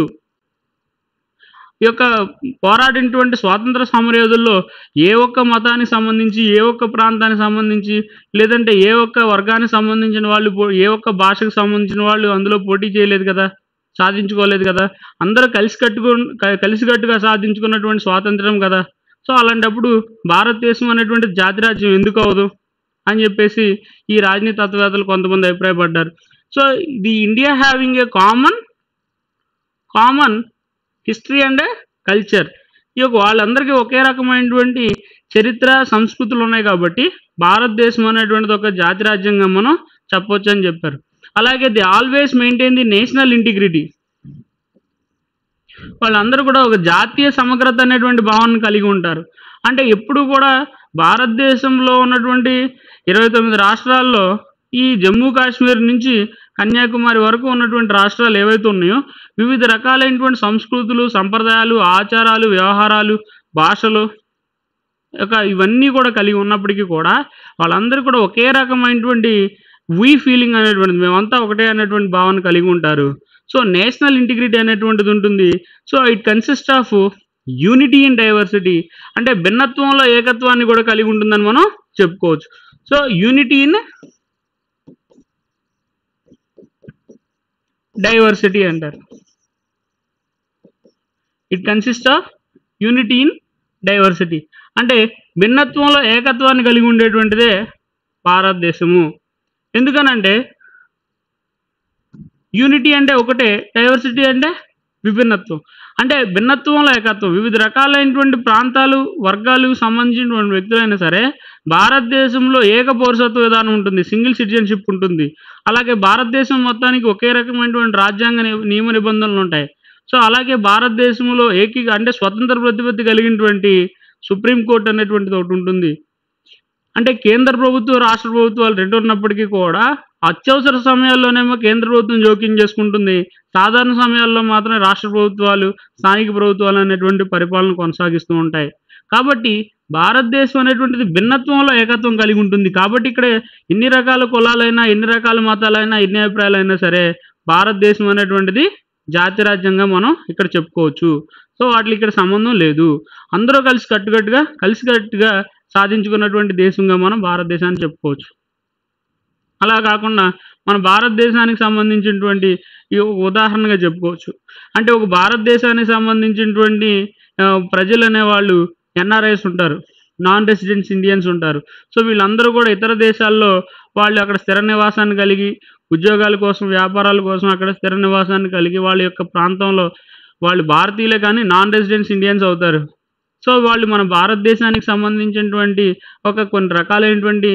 ఈ యొక్క పోరాడినటువంటి స్వాతంత్ర సమరయోధుల్లో ఏ ఒక్క మతానికి సంబంధించి ఏ ఒక్క ప్రాంతానికి సంబంధించి లేదంటే ఏ ఒక్క వర్గానికి సంబంధించిన వాళ్ళు పో- ఏ ఒక్క భాషకు సంబంధించిన వాళ్ళు అందులో పోటీ చేయలేదు కదా సాధించుకోలేదు కదా అందరూ కలిసి కట్టుకు కలిసికట్టుగా సాధించుకున్నటువంటి స్వాతంత్రం కదా సో అలాంటప్పుడు భారతదేశం అనేటువంటి జాతి రాజ్యం ఎందుకు అవ్వదు అని చెప్పేసి ఈ రాజనీతి తత్వవేత్తలు కొంతమంది అభిప్రాయపడ్డారు so the India having a common common history and culture ఈ యొక్క వాళ్ళందరికీ ఒకే రకమైనటువంటి చరిత్ర సంస్కృతులు ఉన్నాయి కాబట్టి భారతదేశం అనేటువంటిది ఒక జాతి రాజ్యంగా మనం చెప్పొచ్చు అని చెప్పారు అలాగే the always maintain the national integrity వాళ్ళందరూ కూడా ఒక జాతీయ సమగ్రత అనేటువంటి భావనను కలిగి ఉంటారు అంటే ఎప్పుడు కూడా భారతదేశంలో ఉన్నటువంటి ఇరవై తొమ్మిది రాష్ట్రాల్లో ఈ జమ్మూ కాశ్మీర్ నుంచి కన్యాకుమారి వరకు ఉన్నటువంటి రాష్ట్రాలు ఏవైతే ఉన్నాయో వివిధ రకాలైనటువంటి సంస్కృతులు సంప్రదాయాలు ఆచారాలు వ్యవహారాలు భాషలు యొక్క ఇవన్నీ కూడా కలిగి ఉన్నప్పటికీ కూడా వాళ్ళందరూ కూడా ఒకే రకమైనటువంటి వీ ఫీలింగ్ అనేటువంటిది మేమంతా ఒకటే అనేటువంటి భావన కలిగి ఉంటారు సో నేషనల్ ఇంటిగ్రిటీ అనేటువంటిది ఉంటుంది so it consist of unity in diversity అంటే భిన్నత్వంలో ఏకత్వాన్ని కూడా కలిగి ఉంటుందని మనం చెప్పుకోవచ్చు సో యూనిటీ ఇన్ డైవర్సిటీ అంటారు it consist of unity in diversity అంటే భిన్నత్వంలో ఏకత్వాన్ని కలిగి ఉండేటువంటిదే భారతదేశము ఎందుకనంటే యూనిటీ అంటే ఒకటే డైవర్సిటీ అంటే విభిన్నత్వం అంటే భిన్నత్వంలో ఏకత్వం వివిధ రకాలైనటువంటి ప్రాంతాలు వర్గాలకు సంబంధించినటువంటి వ్యక్తులైనా సరే భారతదేశంలో ఏక పౌరసత్వ విధానం ఉంటుంది సింగిల్ సిటిజన్షిప్ ఉంటుంది అలాగే భారతదేశం మొత్తానికి ఒకే రకమైనటువంటి రాజ్యాంగ ని- నియమ నిబంధనలు ఉంటాయి సో అలాగే భారతదేశంలో ఏకీ అంటే స్వతంత్ర ప్రతిపత్తి కలిగినటువంటి సుప్రీంకోర్టు అనేటువంటిది ఒకటి ఉంటుంది అంటే కేంద్ర ప్రభుత్వం రాష్ట్ర ప్రభుత్వాలు రెండు ఉన్నప్పటికీ కూడా అత్యవసర సమయాల్లోనేమో కేంద్ర ప్రభుత్వం జోక్యం చేసుకుంటుంది సాధారణ సమయాల్లో మాత్రమే రాష్ట్ర ప్రభుత్వాలు స్థానిక ప్రభుత్వాలు అనేటువంటి పరిపాలన కొనసాగిస్తూ ఉంటాయి కాబట్టి భారతదేశం అనేటువంటిది భిన్నత్వంలో ఏకత్వం కలిగి ఉంటుంది కాబట్టి ఇక్కడ ఎన్ని రకాల కులాలైనా ఎన్ని రకాల మతాలైనా ఎన్ని అభిప్రాయాలైనా సరే భారతదేశం అనేటువంటిది జాతి రాజ్యంగా మనం ఇక్కడ చెప్పుకోవచ్చు సో వాటికి ఇక్కడ సంబంధం లేదు అందరూ కలిసి కట్టుకట్టుగా కలిసికట్టుగా సాధించుకున్నటువంటి దేశంగా మనం భారతదేశాన్ని చెప్పుకోవచ్చు అలా కాకుండా మన భారతదేశానికి సంబంధించినటువంటి ఈ ఒక ఉదాహరణగా చెప్పుకోవచ్చు అంటే ఒక భారతదేశానికి సంబంధించినటువంటి ఆ, ప్రజలు అనేవాళ్ళు ఎన్ఆర్ఐస్ ఉంటారు నాన్ రెసిడెంట్స్ ఇండియన్స్ ఉంటారు సో వీళ్ళందరూ కూడా ఇతర దేశాల్లో వాళ్ళు అక్కడ స్థిర నివాసాన్ని కలిగి ఉద్యోగాల కోసం వ్యాపారాల కోసం అక్కడ స్థిర నివాసాన్ని కలిగి వాళ్ళ యొక్క ప్రాంతంలో వాళ్ళు భారతీయులే కానీ నాన్ రెసిడెంట్స్ ఇండియన్స్ అవుతారు సో వాళ్ళు మన భారతదేశానికి సంబంధించినటువంటి ఒక కొన్ని రకాలైనటువంటి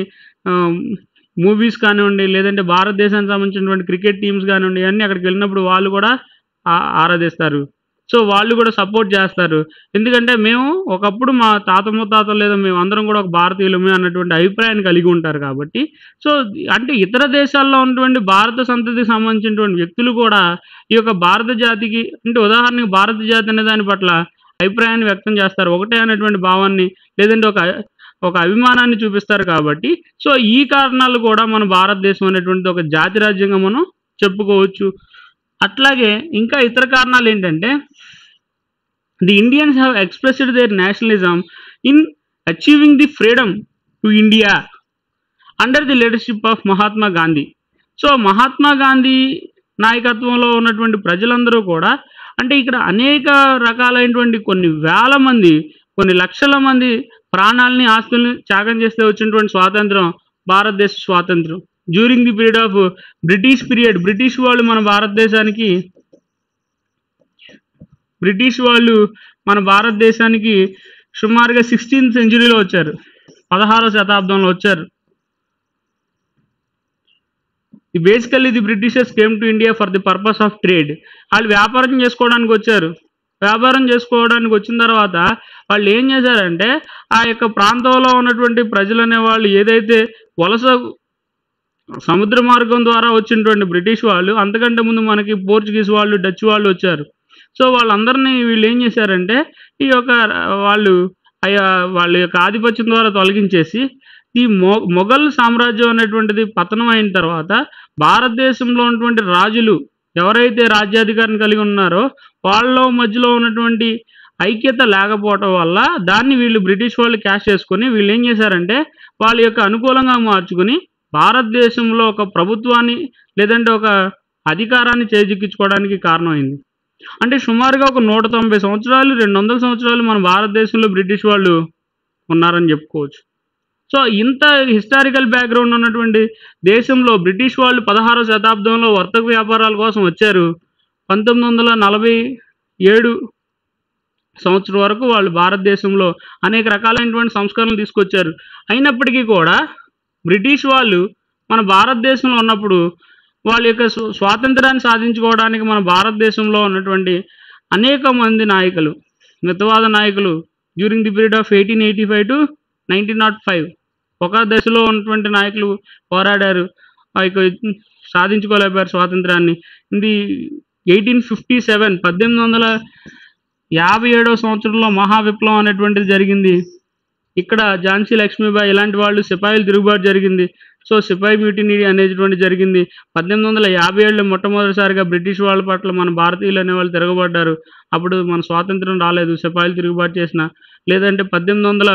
మూవీస్ కానివ్వండి లేదంటే భారతదేశానికి సంబంధించినటువంటి క్రికెట్ టీమ్స్ కానివ్వండి అన్నీ అక్కడికి వెళ్ళినప్పుడు వాళ్ళు కూడా ఆ- ఆరాధిస్తారు సో వాళ్ళు కూడా సపోర్ట్ చేస్తారు ఎందుకంటే మేము ఒకప్పుడు మా తాత ముత్తాతలు లేదా మేము అందరం కూడా ఒక భారతీయులమే అన్నటువంటి అభిప్రాయాన్ని కలిగి ఉంటారు కాబట్టి సో అంటే ఇతర దేశాల్లో ఉన్నటువంటి భారత సంతతికి సంబంధించినటువంటి వ్యక్తులు కూడా ఈ యొక్క భారత జాతికి అంటే ఉదాహరణకి భారత జాతి అనే దాని పట్ల అభిప్రాయాన్ని వ్యక్తం చేస్తారు ఒకటే అనేటువంటి భావాన్ని లేదంటే ఒక ఒక అభిమానాన్ని చూపిస్తారు కాబట్టి సో ఈ కారణాలు కూడా మన భారతదేశం అనేటువంటిది ఒక జాతి రాజ్యంగా మనం చెప్పుకోవచ్చు అట్లాగే ఇంకా ఇతర కారణాలు ఏంటంటే the Indians have expressed their nationalism in achieving the freedom to India under the leadership of Mahatma Gandhi so Mahatma Gandhi నాయకత్వంలో ఉన్నటువంటి ప్రజలందరూ కూడా అంటే ఇక్కడ అనేక రకాలైనటువంటి కొన్ని వేల మంది కొన్ని లక్షల మంది ప్రాణాలని ఆస్తుల్ని త్యాగం చేస్తే వచ్చినటువంటి స్వాతంత్రం భారతదేశ స్వాతంత్రం during the period of British period British వాళ్ళు మన భారతదేశానికి బ్రిటిష్ వాళ్ళు మన భారతదేశానికి సుమారుగా సిక్స్టీన్త్ సెంచురీలో వచ్చారు పదహారో శతాబ్దంలో వచ్చారు basically the Britishers came to India for the purpose of trade వాళ్ళు వ్యాపారం చేసుకోవడానికి వచ్చారు వ్యాపారం చేసుకోవడానికి వచ్చిన తర్వాత వాళ్ళు ఏం చేశారంటే ఆ యొక్క ప్రాంతంలో ఉన్నటువంటి ప్రజలు అనేవాళ్ళు ఏదైతే వలస సముద్ర మార్గం ద్వారా వచ్చినటువంటి బ్రిటిష్ వాళ్ళు అంతకంటే ముందు మనకి పోర్చుగీస్ వాళ్ళు డచ్ వాళ్ళు వచ్చారు సో వాళ్ళందరినీ వీళ్ళు ఏం చేశారంటే ఈ యొక్క వాళ్ళు అయ్యా వాళ్ళ యొక్క ఆధిపత్యం ద్వారా తొలగించేసి ఈ మొ మొఘల్ సామ్రాజ్యం అనేటువంటిది పతనం అయిన తర్వాత భారతదేశంలో ఉన్నటువంటి రాజులు ఎవరైతే రాజ్యాధికారం కలిగి ఉన్నారో వాళ్ళ మధ్యలో ఉన్నటువంటి ఐక్యత లేకపోవటం వల్ల దాన్ని వీళ్ళు బ్రిటిష్ వాళ్ళు క్యాష్ చేసుకొని వీళ్ళు ఏం చేశారంటే వాళ్ళ యొక్క అనుకూలంగా మార్చుకుని భారతదేశంలో ఒక ప్రభుత్వాన్ని లేదంటే ఒక అధికారాన్ని చేజిక్కించుకోవడానికి కారణమైంది అంటే సుమారుగా ఒక నూట తొంభై సంవత్సరాలు రెండు వందల సంవత్సరాలు మన భారతదేశంలో బ్రిటిష్ వాళ్ళు ఉన్నారని చెప్పుకోవచ్చు సో ఇంత హిస్టారికల్ బ్యాక్గ్రౌండ్ ఉన్నటువంటి దేశంలో బ్రిటిష్ వాళ్ళు పదహారో శతాబ్దంలో వర్తక వ్యాపారాల కోసం వచ్చారు పంతొమ్మిది వందల నలభై ఏడు సంవత్సరం వరకు వాళ్ళు భారతదేశంలో అనేక రకాలైనటువంటి సంస్కరణలు తీసుకొచ్చారు అయినప్పటికీ కూడా బ్రిటిష్ వాళ్ళు మన భారతదేశంలో ఉన్నప్పుడు వాళ్ళ యొక్క స్వ- స్వాతంత్రాన్ని సాధించుకోవడానికి మన భారతదేశంలో ఉన్నటువంటి అనేక మంది నాయకులు మితవాద నాయకులు during the period of eighteen eighty five to nineteen nought five ఒక దశలో ఉన్నటువంటి నాయకులు పోరాడారు ఆ యొక్క సాధించుకోలేకపోయారు స్వాతంత్రాన్ని ఇది ఎయిటీన్ ఫిఫ్టీ సెవెన్ పద్దెనిమిది వందల యాభై ఏడవ సంవత్సరంలో మహా విప్లవం అనేటువంటిది జరిగింది ఇక్కడ ఝాన్సీ లక్ష్మీబాయి ఇలాంటి వాళ్ళు సిపాయిలు తిరుగుబాటు జరిగింది సో సిపాయి మ్యూటినీ అనేటువంటి జరిగింది పద్దెనిమిది వందల యాభై ఏళ్ళు మొట్టమొదటిసారిగా బ్రిటిష్ వాళ్ళ పట్ల మన భారతీయులు అనేవాళ్ళు తిరగబడ్డారు అప్పుడు మన స్వాతంత్రం రాలేదు సిపాయిలు తిరుగుబాటు చేసిన లేదంటే పద్దెనిమిది వందల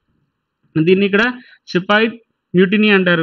దీన్ని ఇక్కడ సిపాయి మ్యూటినీ అంటారు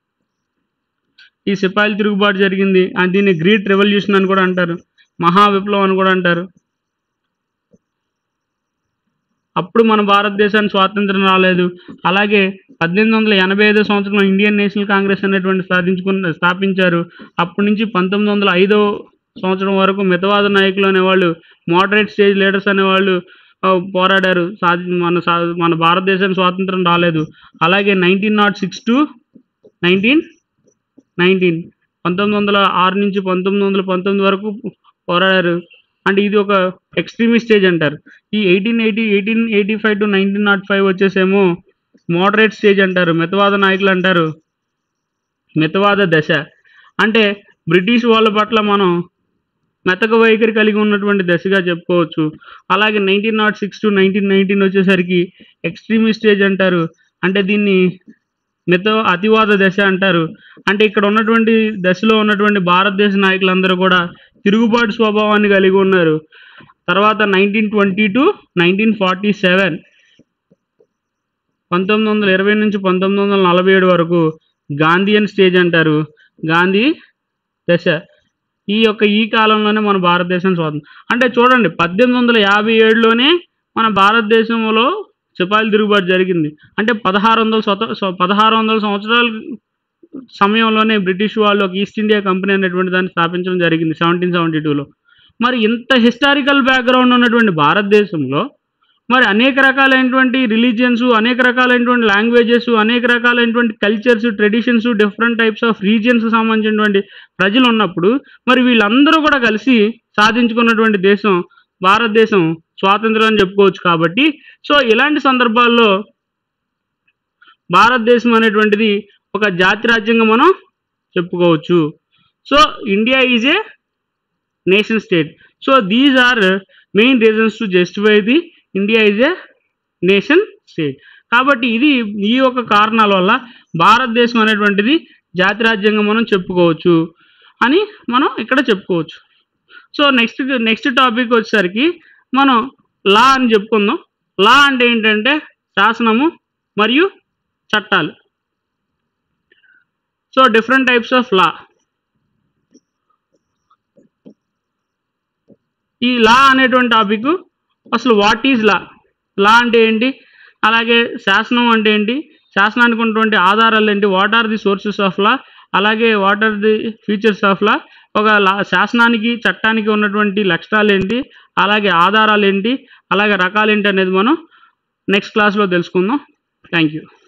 ఈ సిపాయిలు తిరుగుబాటు జరిగింది ఆ దీన్ని గ్రీట్ రెవల్యూషన్ అని కూడా అంటారు మహా విప్లవం అని కూడా అంటారు అప్పుడు మన భారతదేశానికి స్వాతంత్రం రాలేదు అలాగే పద్దెనిమిది వందల ఎనభై ఐదో సంవత్సరంలో ఇండియన్ నేషనల్ కాంగ్రెస్ అనేటువంటి సాధించుకున్న స్థాపించారు అప్పటి నుంచి పంతొమ్మిది వందల ఐదో సంవత్సరం వరకు మితవాద నాయకులు అనేవాళ్ళు మోడరేట్ స్టేజ్ లీడర్స్ అనేవాళ్ళు ఆ, పోరాడారు సాధి మన సా మన భారతదేశానికి స్వాతంత్రం రాలేదు అలాగే nineteen nought six to nineteen nineteen పంతొమ్మిది వందల ఆరు నుంచి పంతొమ్మిది వందల పంతొమ్మిది వరకు పోరాడారు అంటే ఇది ఒక ఎక్స్ట్రీమిస్ట్ స్టేజ్ అంటారు ఈ eighteen eighty eighteen eighty five to nineteen nought five వచ్చేసేమో మోడరేట్ స్టేజ్ అంటారు మితవాద నాయకులు అంటారు మితవాద దశ అంటే బ్రిటిష్ వాళ్ళ పట్ల మనం మెతక వైఖరి కలిగి ఉన్నటువంటి దశగా చెప్పుకోవచ్చు అలాగే nineteen nought six to nineteen nineteen వచ్చేసరికి ఎక్స్ట్రీమిస్ట్ స్టేజ్ అంటారు అంటే దీన్ని మిత అతివాద దశ అంటారు అంటే ఇక్కడ ఉన్నటువంటి దశలో ఉన్నటువంటి భారతదేశ నాయకులందరూ కూడా తిరుగుబాటు స్వభావాన్ని కలిగి ఉన్నారు తర్వాత nineteen twenty to nineteen forty seven పంతొమ్మిది వందల ఇరవై నుంచి పంతొమ్మిది వందల నలభై ఏడు వరకు గాంధీయన్ స్టేజ్ అంటారు గాంధీ దశ ఈ యొక్క ఈ కాలంలోనే మన భారతదేశం స్వాతంత్రం అంటే చూడండి పద్దెనిమిది వందల యాభై ఏడులోనే మన భారతదేశంలో సిపాయిల తిరుగుబాటు జరిగింది అంటే పదహారు వందల స్వత స్వ- పదహారు వందల సంవత్సరాల సమయంలోనే బ్రిటిష్ వాళ్ళు ఒక ఈస్ట్ ఇండియా కంపెనీ అనేటువంటి దాన్ని స్థాపించడం జరిగింది సెవెంటీన్ సెవెంటీ టూలో మరి ఇంత హిస్టారికల్ బ్యాక్గ్రౌండ్ ఉన్నటువంటి భారతదేశంలో మరి అనేక రకాలైనటువంటి రిలీజియన్స్ అనేక రకాలైనటువంటి లాంగ్వేజెస్ అనేక రకాలైనటువంటి cultures traditions different types of regions సంబంధించినటువంటి ప్రజలు ఉన్నప్పుడు మరి వీళ్ళందరూ కూడా కలిసి సాధించుకున్నటువంటి దేశం భారతదేశం స్వాతంత్రం అని చెప్పుకోవచ్చు కాబట్టి సో ఇలాంటి సందర్భాల్లో భారతదేశం అనేటువంటిది ఒక జాతి రాజ్యంగా మనం చెప్పుకోవచ్చు so India is a nation state so these are main reasons to justify the India is a nation state కాబట్టి ఇది ఈ యొక్క కారణాల వల్ల భారతదేశం అనేటువంటిది జాతి రాజ్యంగా మనం చెప్పుకోవచ్చు అని మనం ఇక్కడ చెప్పుకోవచ్చు సో నెక్స్ట్ నెక్స్ట్ టాపిక్ వచ్చేసరికి మనం లా అని చెప్పుకుందాం లా అంటే ఏంటంటే శాసనము మరియు చట్టాలు so different types of law ఈ లా అనేటువంటి టాపిక్ అసలు వాట్ ఈజ్ లా లా అంటే ఏంటి అలాగే శాసనం అంటే ఏంటి శాసనానికి ఉన్నటువంటి ఆధారాలు ఏంటి what are the sources of law అలాగే what are the features of law ఒక లా శాసనానికి చట్టానికి ఉన్నటువంటి లక్షణాలు ఏంటి అలాగే ఆధారాలు ఏంటి అలాగే రకాలు ఏంటి అనేది మనం నెక్స్ట్ క్లాస్లో తెలుసుకుందాం థ్యాంక్ యూ